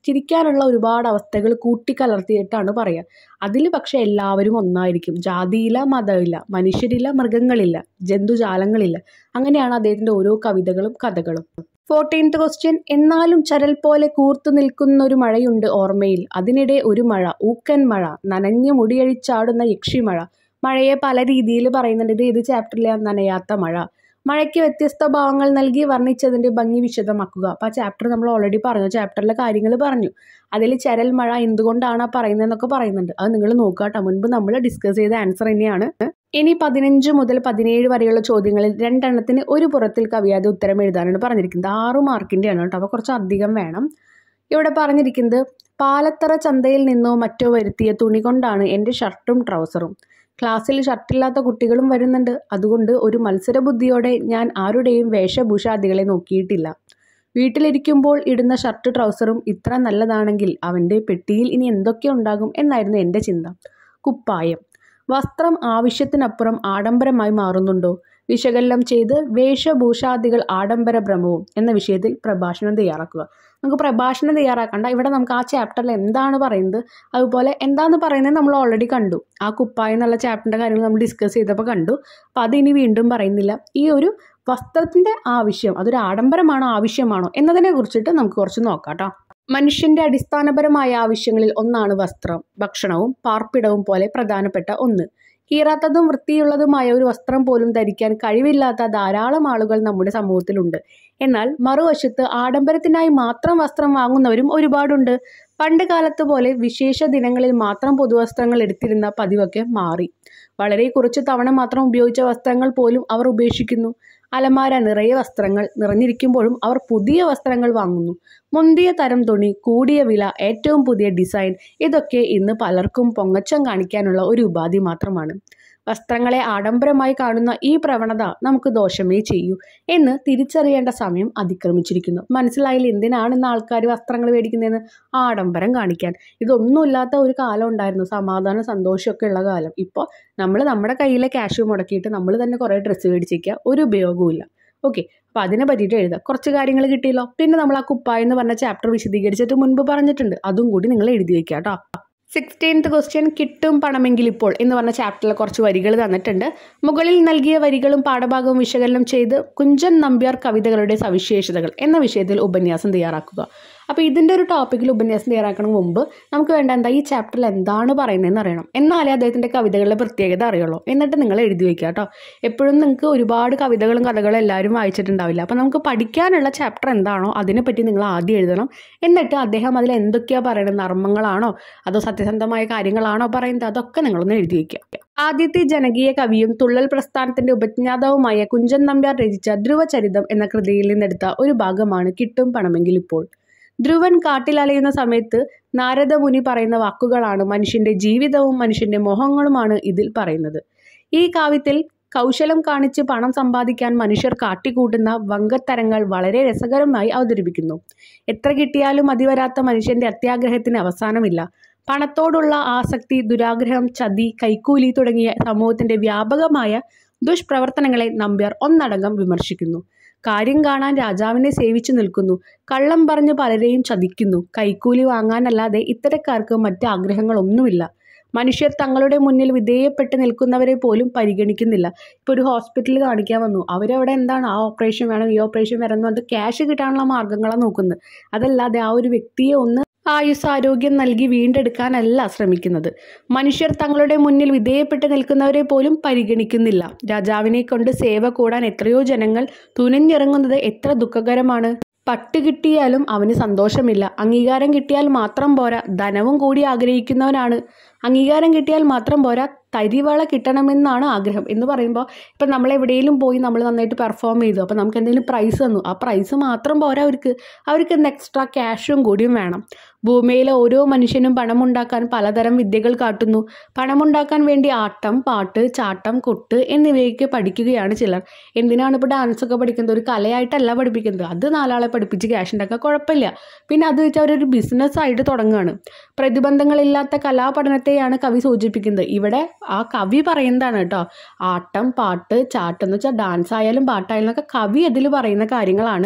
ചിരിക്കാനുള്ള ഒരുപാട് അവസ്ഥകൾ കൂട്ടിക്കലർത്തിയിട്ടാണ് പറയുക അതിൽ പക്ഷെ എല്ലാവരും ഒന്നായിരിക്കും ജാതിയില്ല മതമില്ല മനുഷ്യരില്ല മൃഗങ്ങളില്ല ജന്തുജാലങ്ങളില്ല അങ്ങനെയാണ് അദ്ദേഹത്തിൻ്റെ ഓരോ കവിതകളും കഥകളും ഫോർട്ടീൻത്ത് ക്വസ്റ്റ്യൻ എന്നാലും ചരൽ പോലെ കൂർത്തു നിൽക്കുന്ന ഒരു മഴയുണ്ട് ഓർമ്മയിൽ അതിനിടെ ഒരു മഴ ഊക്കൻ മഴ നനഞ്ഞു മുടിയഴിച്ചാടുന്ന യക്ഷിമഴ മഴയെ പല രീതിയിൽ പറയുന്നുണ്ട് ഇത് ഏത് ചാപ്റ്ററിലെ നനയാത്ത മഴ മഴയ്ക്ക് വ്യത്യസ്ത ഭാവങ്ങൾ നൽകി വർണ്ണിച്ചതിൻ്റെ ഭംഗി വിശദമാക്കുക അപ്പോൾ ആ ചാപ്റ്റർ നമ്മൾ ഓൾറെഡി പറഞ്ഞു ചാപ്റ്ററിലെ കാര്യങ്ങൾ പറഞ്ഞു അതിൽ ചരൽ മഴ എന്തുകൊണ്ടാണ് ആ പറയുന്നതെന്നൊക്കെ പറയുന്നുണ്ട് അത് നിങ്ങൾ നോക്കുക കേട്ടോ മുൻപ് നമ്മൾ ഡിസ്കസ് ചെയ്ത ആൻസർ തന്നെയാണ് ഇനി പതിനഞ്ച് മുതൽ പതിനേഴ് വരെയുള്ള ചോദ്യങ്ങളിൽ രണ്ടെണ്ണത്തിന് ഒരു പുറത്തിൽ കവിയാതെ ഉത്തരം എഴുതാനാണ് പറഞ്ഞിരിക്കുന്നത് ആറ് മാർക്കിൻ്റെയാണ് കേട്ടോ അപ്പോൾ കുറച്ച് അധികം വേണം ഇവിടെ പറഞ്ഞിരിക്കുന്നത് പാലത്തറ ചന്തയിൽ നിന്നോ മറ്റോ വരുത്തിയ തുണി കൊണ്ടാണ് എൻ്റെ ഷർട്ടും ട്രൗസറും ക്ലാസ്സിൽ ഷർട്ടില്ലാത്ത കുട്ടികളും വരുന്നുണ്ട് അതുകൊണ്ട് ഒരു മത്സര ബുദ്ധിയോടെ ഞാൻ ആരുടെയും വേഷഭൂഷാദികളെ നോക്കിയിട്ടില്ല വീട്ടിലിരിക്കുമ്പോൾ ഇടുന്ന ഷർട്ട് ട്രൗസറും ഇത്ര നല്ലതാണെങ്കിൽ അവൻ്റെ പെട്ടിയിൽ ഇനി എന്തൊക്കെ ഉണ്ടാകും എന്നായിരുന്നു എൻ്റെ ചിന്ത കുപ്പായം വസ്ത്രം ആവശ്യത്തിനപ്പുറം ആഡംബരമായി മാറുന്നുണ്ടോ വിശകലനം ചെയ്ത് വേഷഭൂഷാദികൾ ആഡംബര ഭ്രമവും എന്ന വിഷയത്തിൽ പ്രഭാഷണം തയ്യാറാക്കുക നമുക്ക് പ്രഭാഷണം തയ്യാറാക്കണ്ട ഇവിടെ നമുക്ക് ആ ചാപ്റ്ററിൽ എന്താണ് പറയുന്നത് അതുപോലെ എന്താണെന്ന് പറയുന്നത് നമ്മൾ ഓൾറെഡി കണ്ടു ആ കുപ്പായം എന്നുള്ള ചാപ്റ്ററിൻ്റെ കാര്യങ്ങൾ നമ്മൾ ഡിസ്കസ് ചെയ്തപ്പോൾ കണ്ടു അപ്പോൾ അതിനി വീണ്ടും പറയുന്നില്ല ഈ ഒരു വസ്ത്രത്തിൻ്റെ ആവശ്യം അതൊരു ആഡംബരമാണോ ആവശ്യമാണോ എന്നതിനെ കുറിച്ചിട്ട് നമുക്ക് കുറച്ച് നോക്കാം കേട്ടോ മനുഷ്യന്റെ അടിസ്ഥാനപരമായ ആവശ്യങ്ങളിൽ ഒന്നാണ് വസ്ത്രം ഭക്ഷണവും പാർപ്പിടവും പോലെ പ്രധാനപ്പെട്ട ഒന്ന് കീറാത്തതും വൃത്തിയുള്ളതുമായ ഒരു വസ്ത്രം പോലും ധരിക്കാൻ കഴിവില്ലാത്ത ധാരാളം ആളുകൾ നമ്മുടെ സമൂഹത്തിലുണ്ട് എന്നാൽ മറുവശത്ത് ആഡംബരത്തിനായി മാത്രം വസ്ത്രം വാങ്ങുന്നവരും ഒരുപാടുണ്ട് പണ്ട് കാലത്ത് പോലെ വിശേഷ ദിനങ്ങളിൽ മാത്രം പുതുവസ്ത്രങ്ങൾ എടുത്തിരുന്ന പതിവൊക്കെ മാറി വളരെ കുറച്ച് തവണ മാത്രം ഉപയോഗിച്ച വസ്ത്രങ്ങൾ പോലും അവർ ഉപേക്ഷിക്കുന്നു അലമാര നിറയെ വസ്ത്രങ്ങൾ നിറഞ്ഞിരിക്കുമ്പോഴും അവർ പുതിയ വസ്ത്രങ്ങൾ വാങ്ങുന്നു മുന്തിയ തരം തുണി കൂടിയ വില ഏറ്റവും പുതിയ ഡിസൈൻ ഇതൊക്കെ ഇന്ന് പലർക്കും പൊങ്ങച്ചം കാണിക്കാനുള്ള ഒരു ഉപാധി മാത്രമാണ് വസ്ത്രങ്ങളെ ആഡംബരമായി കാണുന്ന ഈ പ്രവണത നമുക്ക് ദോഷമേ ചെയ്യൂ എന്ന് തിരിച്ചറിയേണ്ട സമയം അതിക്രമിച്ചിരിക്കുന്നു മനസ്സിലായില്ല എന്തിനാണ് ഇന്ന് ആൾക്കാർ വസ്ത്രങ്ങൾ മേടിക്കുന്നതെന്ന് ആഡംബരം കാണിക്കാൻ ഇതൊന്നുമില്ലാത്ത ഒരു കാലം ഉണ്ടായിരുന്നു സമാധാനം സന്തോഷമൊക്കെ ഉള്ള കാലം ഇപ്പോൾ നമ്മൾ നമ്മുടെ കയ്യിലെ ക്യാഷ് മുടക്കിയിട്ട് നമ്മൾ തന്നെ കുറേ ഡ്രസ്സ് മേടിച്ചിരിക്കുക ഒരു ഉപയോഗവുമില്ല ഓക്കെ അപ്പോൾ അതിനെ പറ്റിയിട്ട് എഴുതുക കുറച്ച് കാര്യങ്ങൾ കിട്ടിയല്ലോ പിന്നെ നമ്മൾ ആ കുപ്പായ എന്ന് പറഞ്ഞ ചാപ്റ്റർ വിശദീകരിച്ചിട്ട് മുൻപ് പറഞ്ഞിട്ടുണ്ട് അതും കൂടി നിങ്ങൾ എഴുതി വെക്കുക കേട്ടോ സിക്സ്റ്റീൻത്ത് ക്വസ്റ്റ്യൻ കിട്ടും പണമെങ്കിൽ ഇപ്പോൾ എന്ന് പറഞ്ഞ ചാപ്റ്ററിൽ കുറച്ച് വരികൾ തന്നിട്ടുണ്ട് മുകളിൽ നൽകിയ വരികളും പാഠഭാഗവും വിശകലനം ചെയ്ത് കുഞ്ചൻ നമ്പ്യാർ കവിതകളുടെ സവിശേഷതകൾ എന്ന വിഷയത്തിൽ ഉപന്യാസം തയ്യാറാക്കുക അപ്പോൾ ഇതിൻ്റെ ഒരു ടോപ്പിക്കിൽ ഉപന്യാസം തയ്യാറാക്കണം മുമ്പ് നമുക്ക് വേണ്ട എന്താ ഈ ചാപ്റ്ററിൽ എന്താണ് പറയുന്നതെന്ന് അറിയണം എന്നാലേ അദ്ദേഹത്തിൻ്റെ കവിതകളുടെ പ്രത്യേകത അറിയുള്ളൂ എന്നിട്ട് നിങ്ങൾ എഴുതി വയ്ക്കുക കേട്ടോ എപ്പോഴും നിങ്ങൾക്ക് ഒരുപാട് കവിതകളും കഥകളും എല്ലാവരും വായിച്ചിട്ടുണ്ടാവില്ല അപ്പോൾ നമുക്ക് പഠിക്കാനുള്ള ചാപ്റ്റർ എന്താണോ അതിനെപ്പറ്റി നിങ്ങൾ ആദ്യം എഴുതണം എന്നിട്ട് അദ്ദേഹം അതിൽ എന്തൊക്കെയാണ് പറയുന്നത് നർമ്മങ്ങളാണോ അതോ സത്യസന്ധമായ കാര്യങ്ങളാണോ പറയുന്നത് അതൊക്കെ നിങ്ങളൊന്ന് എഴുതി വയ്ക്കുക ആദ്യത്തെ ജനകീയ കവിയും തുള്ളൽ പ്രസ്ഥാനത്തിന്റെ ഉപജ്ഞാതാവുമായ കുഞ്ചൻ നമ്പ്യാർ രചിച്ച ധ്രുവചരിതം എന്ന കൃതിയിൽ നിന്നെടുത്ത ഒരു ഭാഗമാണ് കിട്ടും പണമെങ്കിൽ ഇപ്പോൾ ധ്രുവൻ കാട്ടിലലയുന്ന സമയത്ത് നാരദമുനി പറയുന്ന വാക്കുകളാണ് മനുഷ്യന്റെ ജീവിതവും മനുഷ്യന്റെ മോഹങ്ങളുമാണ് ഇതിൽ പറയുന്നത് ഈ കാവ്യത്തിൽ കൗശലം കാണിച്ച് പണം സമ്പാദിക്കാൻ മനുഷ്യർ കാട്ടിക്കൂട്ടുന്ന വങ്കത്തരങ്ങൾ വളരെ രസകരമായി അവതരിപ്പിക്കുന്നു എത്ര കിട്ടിയാലും മതിവരാത്ത മനുഷ്യന്റെ അത്യാഗ്രഹത്തിന് അവസാനമില്ല പണത്തോടുള്ള ആസക്തി ദുരാഗ്രഹം ചതി കൈക്കൂലി തുടങ്ങിയ സമൂഹത്തിന്റെ വ്യാപകമായ ദുഷ്പ്രവർത്തനങ്ങളെ നമ്പ്യാർ ഒന്നടങ്കം വിമർശിക്കുന്നു കാര്യം കാണാൻ രാജാവിനെ സേവിച്ചു നിൽക്കുന്നു കള്ളം പറഞ്ഞ് പലരെയും ചതിക്കുന്നു കൈക്കൂലി വാങ്ങാനല്ലാതെ ഇത്തരക്കാർക്ക് മറ്റ് ആഗ്രഹങ്ങളൊന്നുമില്ല മനുഷ്യർ തങ്ങളുടെ മുന്നിൽ വിധേയപ്പെട്ട് നിൽക്കുന്നവരെ പോലും പരിഗണിക്കുന്നില്ല ഇപ്പോൾ ഒരു ഹോസ്പിറ്റലിൽ കാണിക്കാൻ വന്നു അവരവിടെ എന്താണ് ആ ഓപ്പറേഷൻ വേണം ഈ ഓപ്പറേഷൻ വേണം എന്ന് പറഞ്ഞിട്ട് ക്യാഷ് കിട്ടാനുള്ള മാർഗ്ഗങ്ങളാണ് നോക്കുന്നത് അതല്ലാതെ ആ ഒരു വ്യക്തിയെ ഒന്ന് ആയുസ് ആരോഗ്യം നൽകി വീണ്ടെടുക്കാനല്ല ശ്രമിക്കുന്നത് മനുഷ്യർ തങ്ങളുടെ മുന്നിൽ വിധേയപ്പെട്ട് നിൽക്കുന്നവരെ പോലും പരിഗണിക്കുന്നില്ല രാജാവിനെ കൊണ്ട് സേവ കൂടാൻ എത്രയോ ജനങ്ങൾ തുനിഞ്ഞിറങ്ങുന്നത് എത്ര ദുഃഖകരമാണ് പട്ട് കിട്ടിയാലും അവന് സന്തോഷമില്ല അംഗീകാരം കിട്ടിയാൽ മാത്രം പോരാ ധനവും കൂടി ആഗ്രഹിക്കുന്നവനാണ് അംഗീകാരം കിട്ടിയാൽ മാത്രം പോരാ തരിവള കിട്ടണമെന്നാണ് ആഗ്രഹം എന്ന് പറയുമ്പോൾ ഇപ്പം നമ്മൾ എവിടെയെങ്കിലും പോയി നമ്മൾ നന്നായിട്ട് പെർഫോം ചെയ്തു അപ്പോൾ നമുക്ക് എന്തെങ്കിലും പ്രൈസ് തന്നു ആ പ്രൈസ് മാത്രം പോരാ അവർക്ക് അവർക്ക് ഇന്ന് എക്സ്ട്രാ ക്യാഷും കൂടിയും വേണം ഭൂമിയിലെ ഓരോ മനുഷ്യനും പണമുണ്ടാക്കാൻ പലതരം വിദ്യകൾ കാട്ടുന്നു പണമുണ്ടാക്കാൻ വേണ്ടി ആട്ടം പാട്ട് ചാട്ടം കൊട്ട് എന്നിവയൊക്കെ പഠിക്കുകയാണ് ചിലർ എന്തിനാണ് ഇപ്പോൾ ഡാൻസ് ഒക്കെ പഠിക്കുന്നത് ഒരു കലയായിട്ടല്ല പഠിപ്പിക്കുന്നത് അത് നാലാളെ പഠിപ്പിച്ച് ക്യാഷ് ഉണ്ടാക്കാൻ കുഴപ്പമില്ല പിന്നെ അത് വെച്ച് അവരൊരു ബിസിനസ് ആയിട്ട് തുടങ്ങുകയാണ് പ്രതിബന്ധങ്ങളില്ലാത്ത കലാപഠനത്തെയാണ് കവി സൂചിപ്പിക്കുന്നത് ഇവിടെ ആ കവി പറയുന്നതാണ് കേട്ടോ ആട്ടം പാട്ട് ചാട്ടം എന്ന് വെച്ചാൽ ഡാൻസ് ആയാലും പാട്ടായാലും ഒക്കെ കവി അതിൽ പറയുന്ന കാര്യങ്ങളാണ്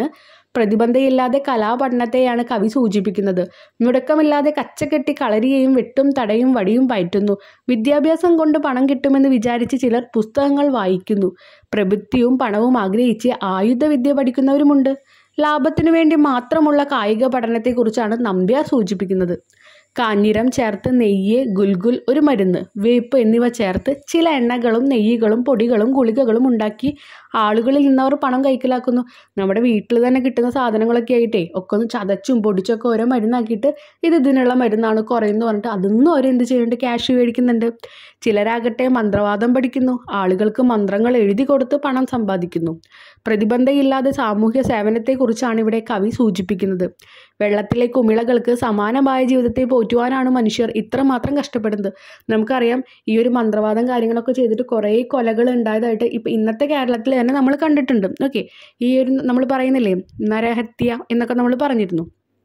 പ്രതിബന്ധയില്ലാതെ കലാപഠനത്തെയാണ് കവി സൂചിപ്പിക്കുന്നത് മുടക്കമില്ലാതെ കച്ചകെട്ടി കളരിയെയും വെട്ടും തടയും വടിയും പയറ്റുന്നു വിദ്യാഭ്യാസം കൊണ്ട് പണം കിട്ടുമെന്ന് വിചാരിച്ച് ചിലർ പുസ്തകങ്ങൾ വായിക്കുന്നു പ്രവൃത്തിയും പണവും ആഗ്രഹിച്ച് ആയുധവിദ്യ പഠിക്കുന്നവരുമുണ്ട് ലാഭത്തിനു വേണ്ടി മാത്രമുള്ള കായിക പഠനത്തെക്കുറിച്ചാണ് നമ്പ്യാർ സൂചിപ്പിക്കുന്നത് കാഞ്ഞിരം ചേർത്ത് നെയ്യ് ഗുൽഗുൽ ഒരു മരുന്ന് വേപ്പ് എന്നിവ ചേർത്ത് ചില എണ്ണകളും നെയ്യുകളും പൊടികളും ഗുളികകളും ഉണ്ടാക്കി ആളുകളിൽ നിന്നവർ പണം കൈക്കലാക്കുന്നു നമ്മുടെ വീട്ടിൽ തന്നെ കിട്ടുന്ന സാധനങ്ങളൊക്കെ ആയിട്ടേ ഒക്കെ ഒന്ന് ചതച്ചും പൊടിച്ചൊക്കെ ഓരോ മരുന്നാക്കിയിട്ട് ഇത് ഇതിനുള്ള മരുന്നാണ് കുറയുന്നു പറഞ്ഞിട്ട് അതൊന്നും അവർ എന്ത് ചെയ്യുന്നുണ്ട് ക്യാഷ് മേടിക്കുന്നുണ്ട് ചിലരാകട്ടെ മന്ത്രവാദം പഠിക്കുന്നു ആളുകൾക്ക് മന്ത്രങ്ങൾ എഴുതി കൊടുത്ത് പണം സമ്പാദിക്കുന്നു പ്രതിബന്ധയില്ലാതെ സാമൂഹ്യ സേവനത്തെക്കുറിച്ചാണ് ഇവിടെ കവി സൂചിപ്പിക്കുന്നത് വെള്ളത്തിലെ കുമിളകൾക്ക് സമാനമായ ജീവിതത്തെ പോറ്റുവാനാണ് മനുഷ്യർ ഇത്രമാത്രം കഷ്ടപ്പെടുന്നത് നമുക്കറിയാം ഈ ഒരു മന്ത്രവാദം കാര്യങ്ങളൊക്കെ ചെയ്തിട്ട് കുറേ കൊലകൾ ഉണ്ടായതായിട്ട് ഇപ്പം ഇന്നത്തെ കേരളത്തിൽ തന്നെ നമ്മൾ കണ്ടിട്ടുണ്ട് ഓക്കെ ഈ ഒരു നമ്മൾ പറയുന്നില്ലേ നരഹത്യ എന്നൊക്കെ നമ്മൾ പറഞ്ഞിരുന്നു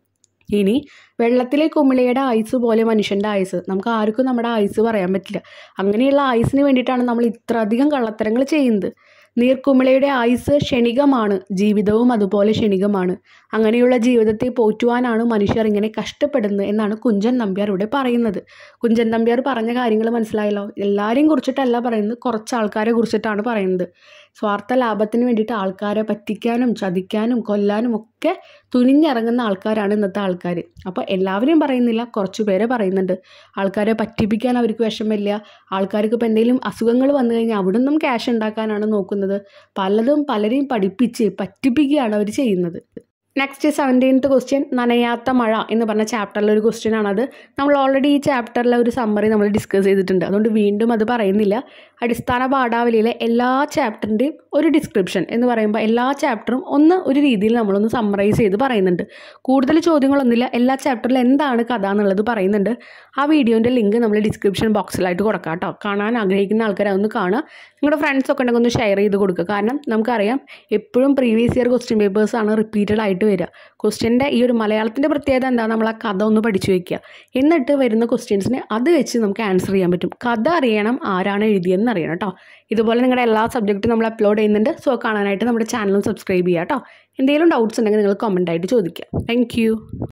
ഇനി വെള്ളത്തിലെ കുമിളയുടെ ആയുസ് പോലെ മനുഷ്യൻ്റെ ആയുസ് നമുക്ക് ആർക്കും നമ്മുടെ ആയുസ് പറയാൻ പറ്റില്ല അങ്ങനെയുള്ള ആയുസിന് വേണ്ടിയിട്ടാണ് നമ്മൾ ഇത്ര അധികം കള്ളത്തരങ്ങൾ ചെയ്യുന്നത് നീർക്കുമിളയുടെ ആയുസ് ക്ഷണികമാണ് ജീവിതവും അതുപോലെ ക്ഷണികമാണ് അങ്ങനെയുള്ള ജീവിതത്തെ പോറ്റുവാനാണ് മനുഷ്യർ ഇങ്ങനെ കഷ്ടപ്പെടുന്നത് എന്നാണ് കുഞ്ചൻ നമ്പ്യാർ ഇവിടെ പറയുന്നത് കുഞ്ചൻ നമ്പ്യാർ പറഞ്ഞ കാര്യങ്ങൾ മനസ്സിലായല്ലോ എല്ലാവരെയും കുറിച്ചിട്ടല്ല പറയുന്നത് കുറച്ച് ആൾക്കാരെ കുറിച്ചിട്ടാണ് പറയുന്നത് സ്വാർത്ഥ ലാഭത്തിന് വേണ്ടിയിട്ട് ആൾക്കാരെ പറ്റിക്കാനും ചതിക്കാനും കൊല്ലാനും ഒക്കെ തുനിഞ്ഞിറങ്ങുന്ന ആൾക്കാരാണ് ഇന്നത്തെ ആൾക്കാർ അപ്പോൾ എല്ലാവരെയും പറയുന്നില്ല കുറച്ച് പേരെ പറയുന്നുണ്ട് ആൾക്കാരെ പറ്റിപ്പിക്കാൻ അവർക്ക് വിഷമില്ല ആൾക്കാർക്ക് ഇപ്പോൾ എന്തെങ്കിലും അസുഖങ്ങൾ വന്നു കഴിഞ്ഞാൽ അവിടെ നിന്നും ക്യാഷ് ഉണ്ടാക്കാനാണ് നോക്കുന്നത് പലതും പലരെയും പഠിപ്പിച്ച് പറ്റിപ്പിക്കുകയാണ് അവർ ചെയ്യുന്നത് നെക്സ്റ്റ് സെവൻറ്റീൻത്ത് ക്വസ്റ്റ്യൻ നനയാത്ത മഴ എന്ന് പറഞ്ഞ ചാപ്റ്ററിലെ ഒരു ക്വസ്റ്റ്യൻ ആണത് നമ്മൾ ഓൾറെഡി ഈ ചാപ്റ്ററിലെ ഒരു സമ്മറി നമ്മൾ ഡിസ്കസ് ചെയ്തിട്ടുണ്ട് അതുകൊണ്ട് വീണ്ടും അത് പറയുന്നില്ല അടിസ്ഥാന പാഠാവലിയിലെ എല്ലാ ചാപ്റ്ററിൻ്റെയും ഒരു ഡിസ്ക്രിപ്ഷൻ എന്ന് പറയുമ്പോൾ എല്ലാ ചാപ്റ്ററും ഒന്ന് ഒരു രീതിയിൽ നമ്മളൊന്ന് സമ്മറൈസ് ചെയ്ത് പറയുന്നുണ്ട് കൂടുതൽ ചോദ്യങ്ങളൊന്നുമില്ല എല്ലാ ചാപ്റ്ററിലും എന്താണ് കഥ എന്നുള്ളത് പറയുന്നുണ്ട് ആ വീഡിയോൻ്റെ ലിങ്ക് നമ്മൾ ഡിസ്ക്രിപ്ഷൻ ബോക്സിലായിട്ട് കൊടുക്കാം കേട്ടോ കാണാൻ ആഗ്രഹിക്കുന്ന ആൾക്കാരെ അതൊന്ന് കാണുക നിങ്ങളുടെ ഫ്രണ്ട്സ് ഒക്കെ ഉണ്ടെങ്കിൽ ഒന്ന് ഷെയർ ചെയ്ത് കൊടുക്കുക കാരണം നമുക്കറിയാം എപ്പോഴും പ്രീവിയസ് ഇയർ ക്വസ്റ്റ്യൻ പേപ്പേഴ്സാണ് റിപ്പീറ്റഡ് ആയിട്ട് വരിക ക്വസ്റ്റ്യൻ്റെ ഈ ഒരു മലയാളത്തിൻ്റെ പ്രത്യേകത എന്താ നമ്മൾ ആ കഥ ഒന്ന് പഠിച്ചു വയ്ക്കുക എന്നിട്ട് വരുന്ന ക്വസ്റ്റ്യൻസിന് അത് വെച്ച് നമുക്ക് ആൻസർ ചെയ്യാൻ പറ്റും കഥ അറിയണം ആരാണ് എഴുതിയതെന്ന് അറിയണം കേട്ടോ ഇതുപോലെ നിങ്ങളുടെ എല്ലാ സബ്ജക്റ്റും നമ്മൾ അപ്ലോഡ് ചെയ്യുന്നുണ്ട് സോ കാണാനായിട്ട് നമ്മുടെ ചാനലും സബ്സ്ക്രൈബ് ചെയ്യുക കേട്ടോ എന്തെങ്കിലും ഡൗട്ട്സ് ഉണ്ടെങ്കിൽ നിങ്ങൾ കമൻ്റ് ആയിട്ട് ചോദിക്കുക താങ്ക്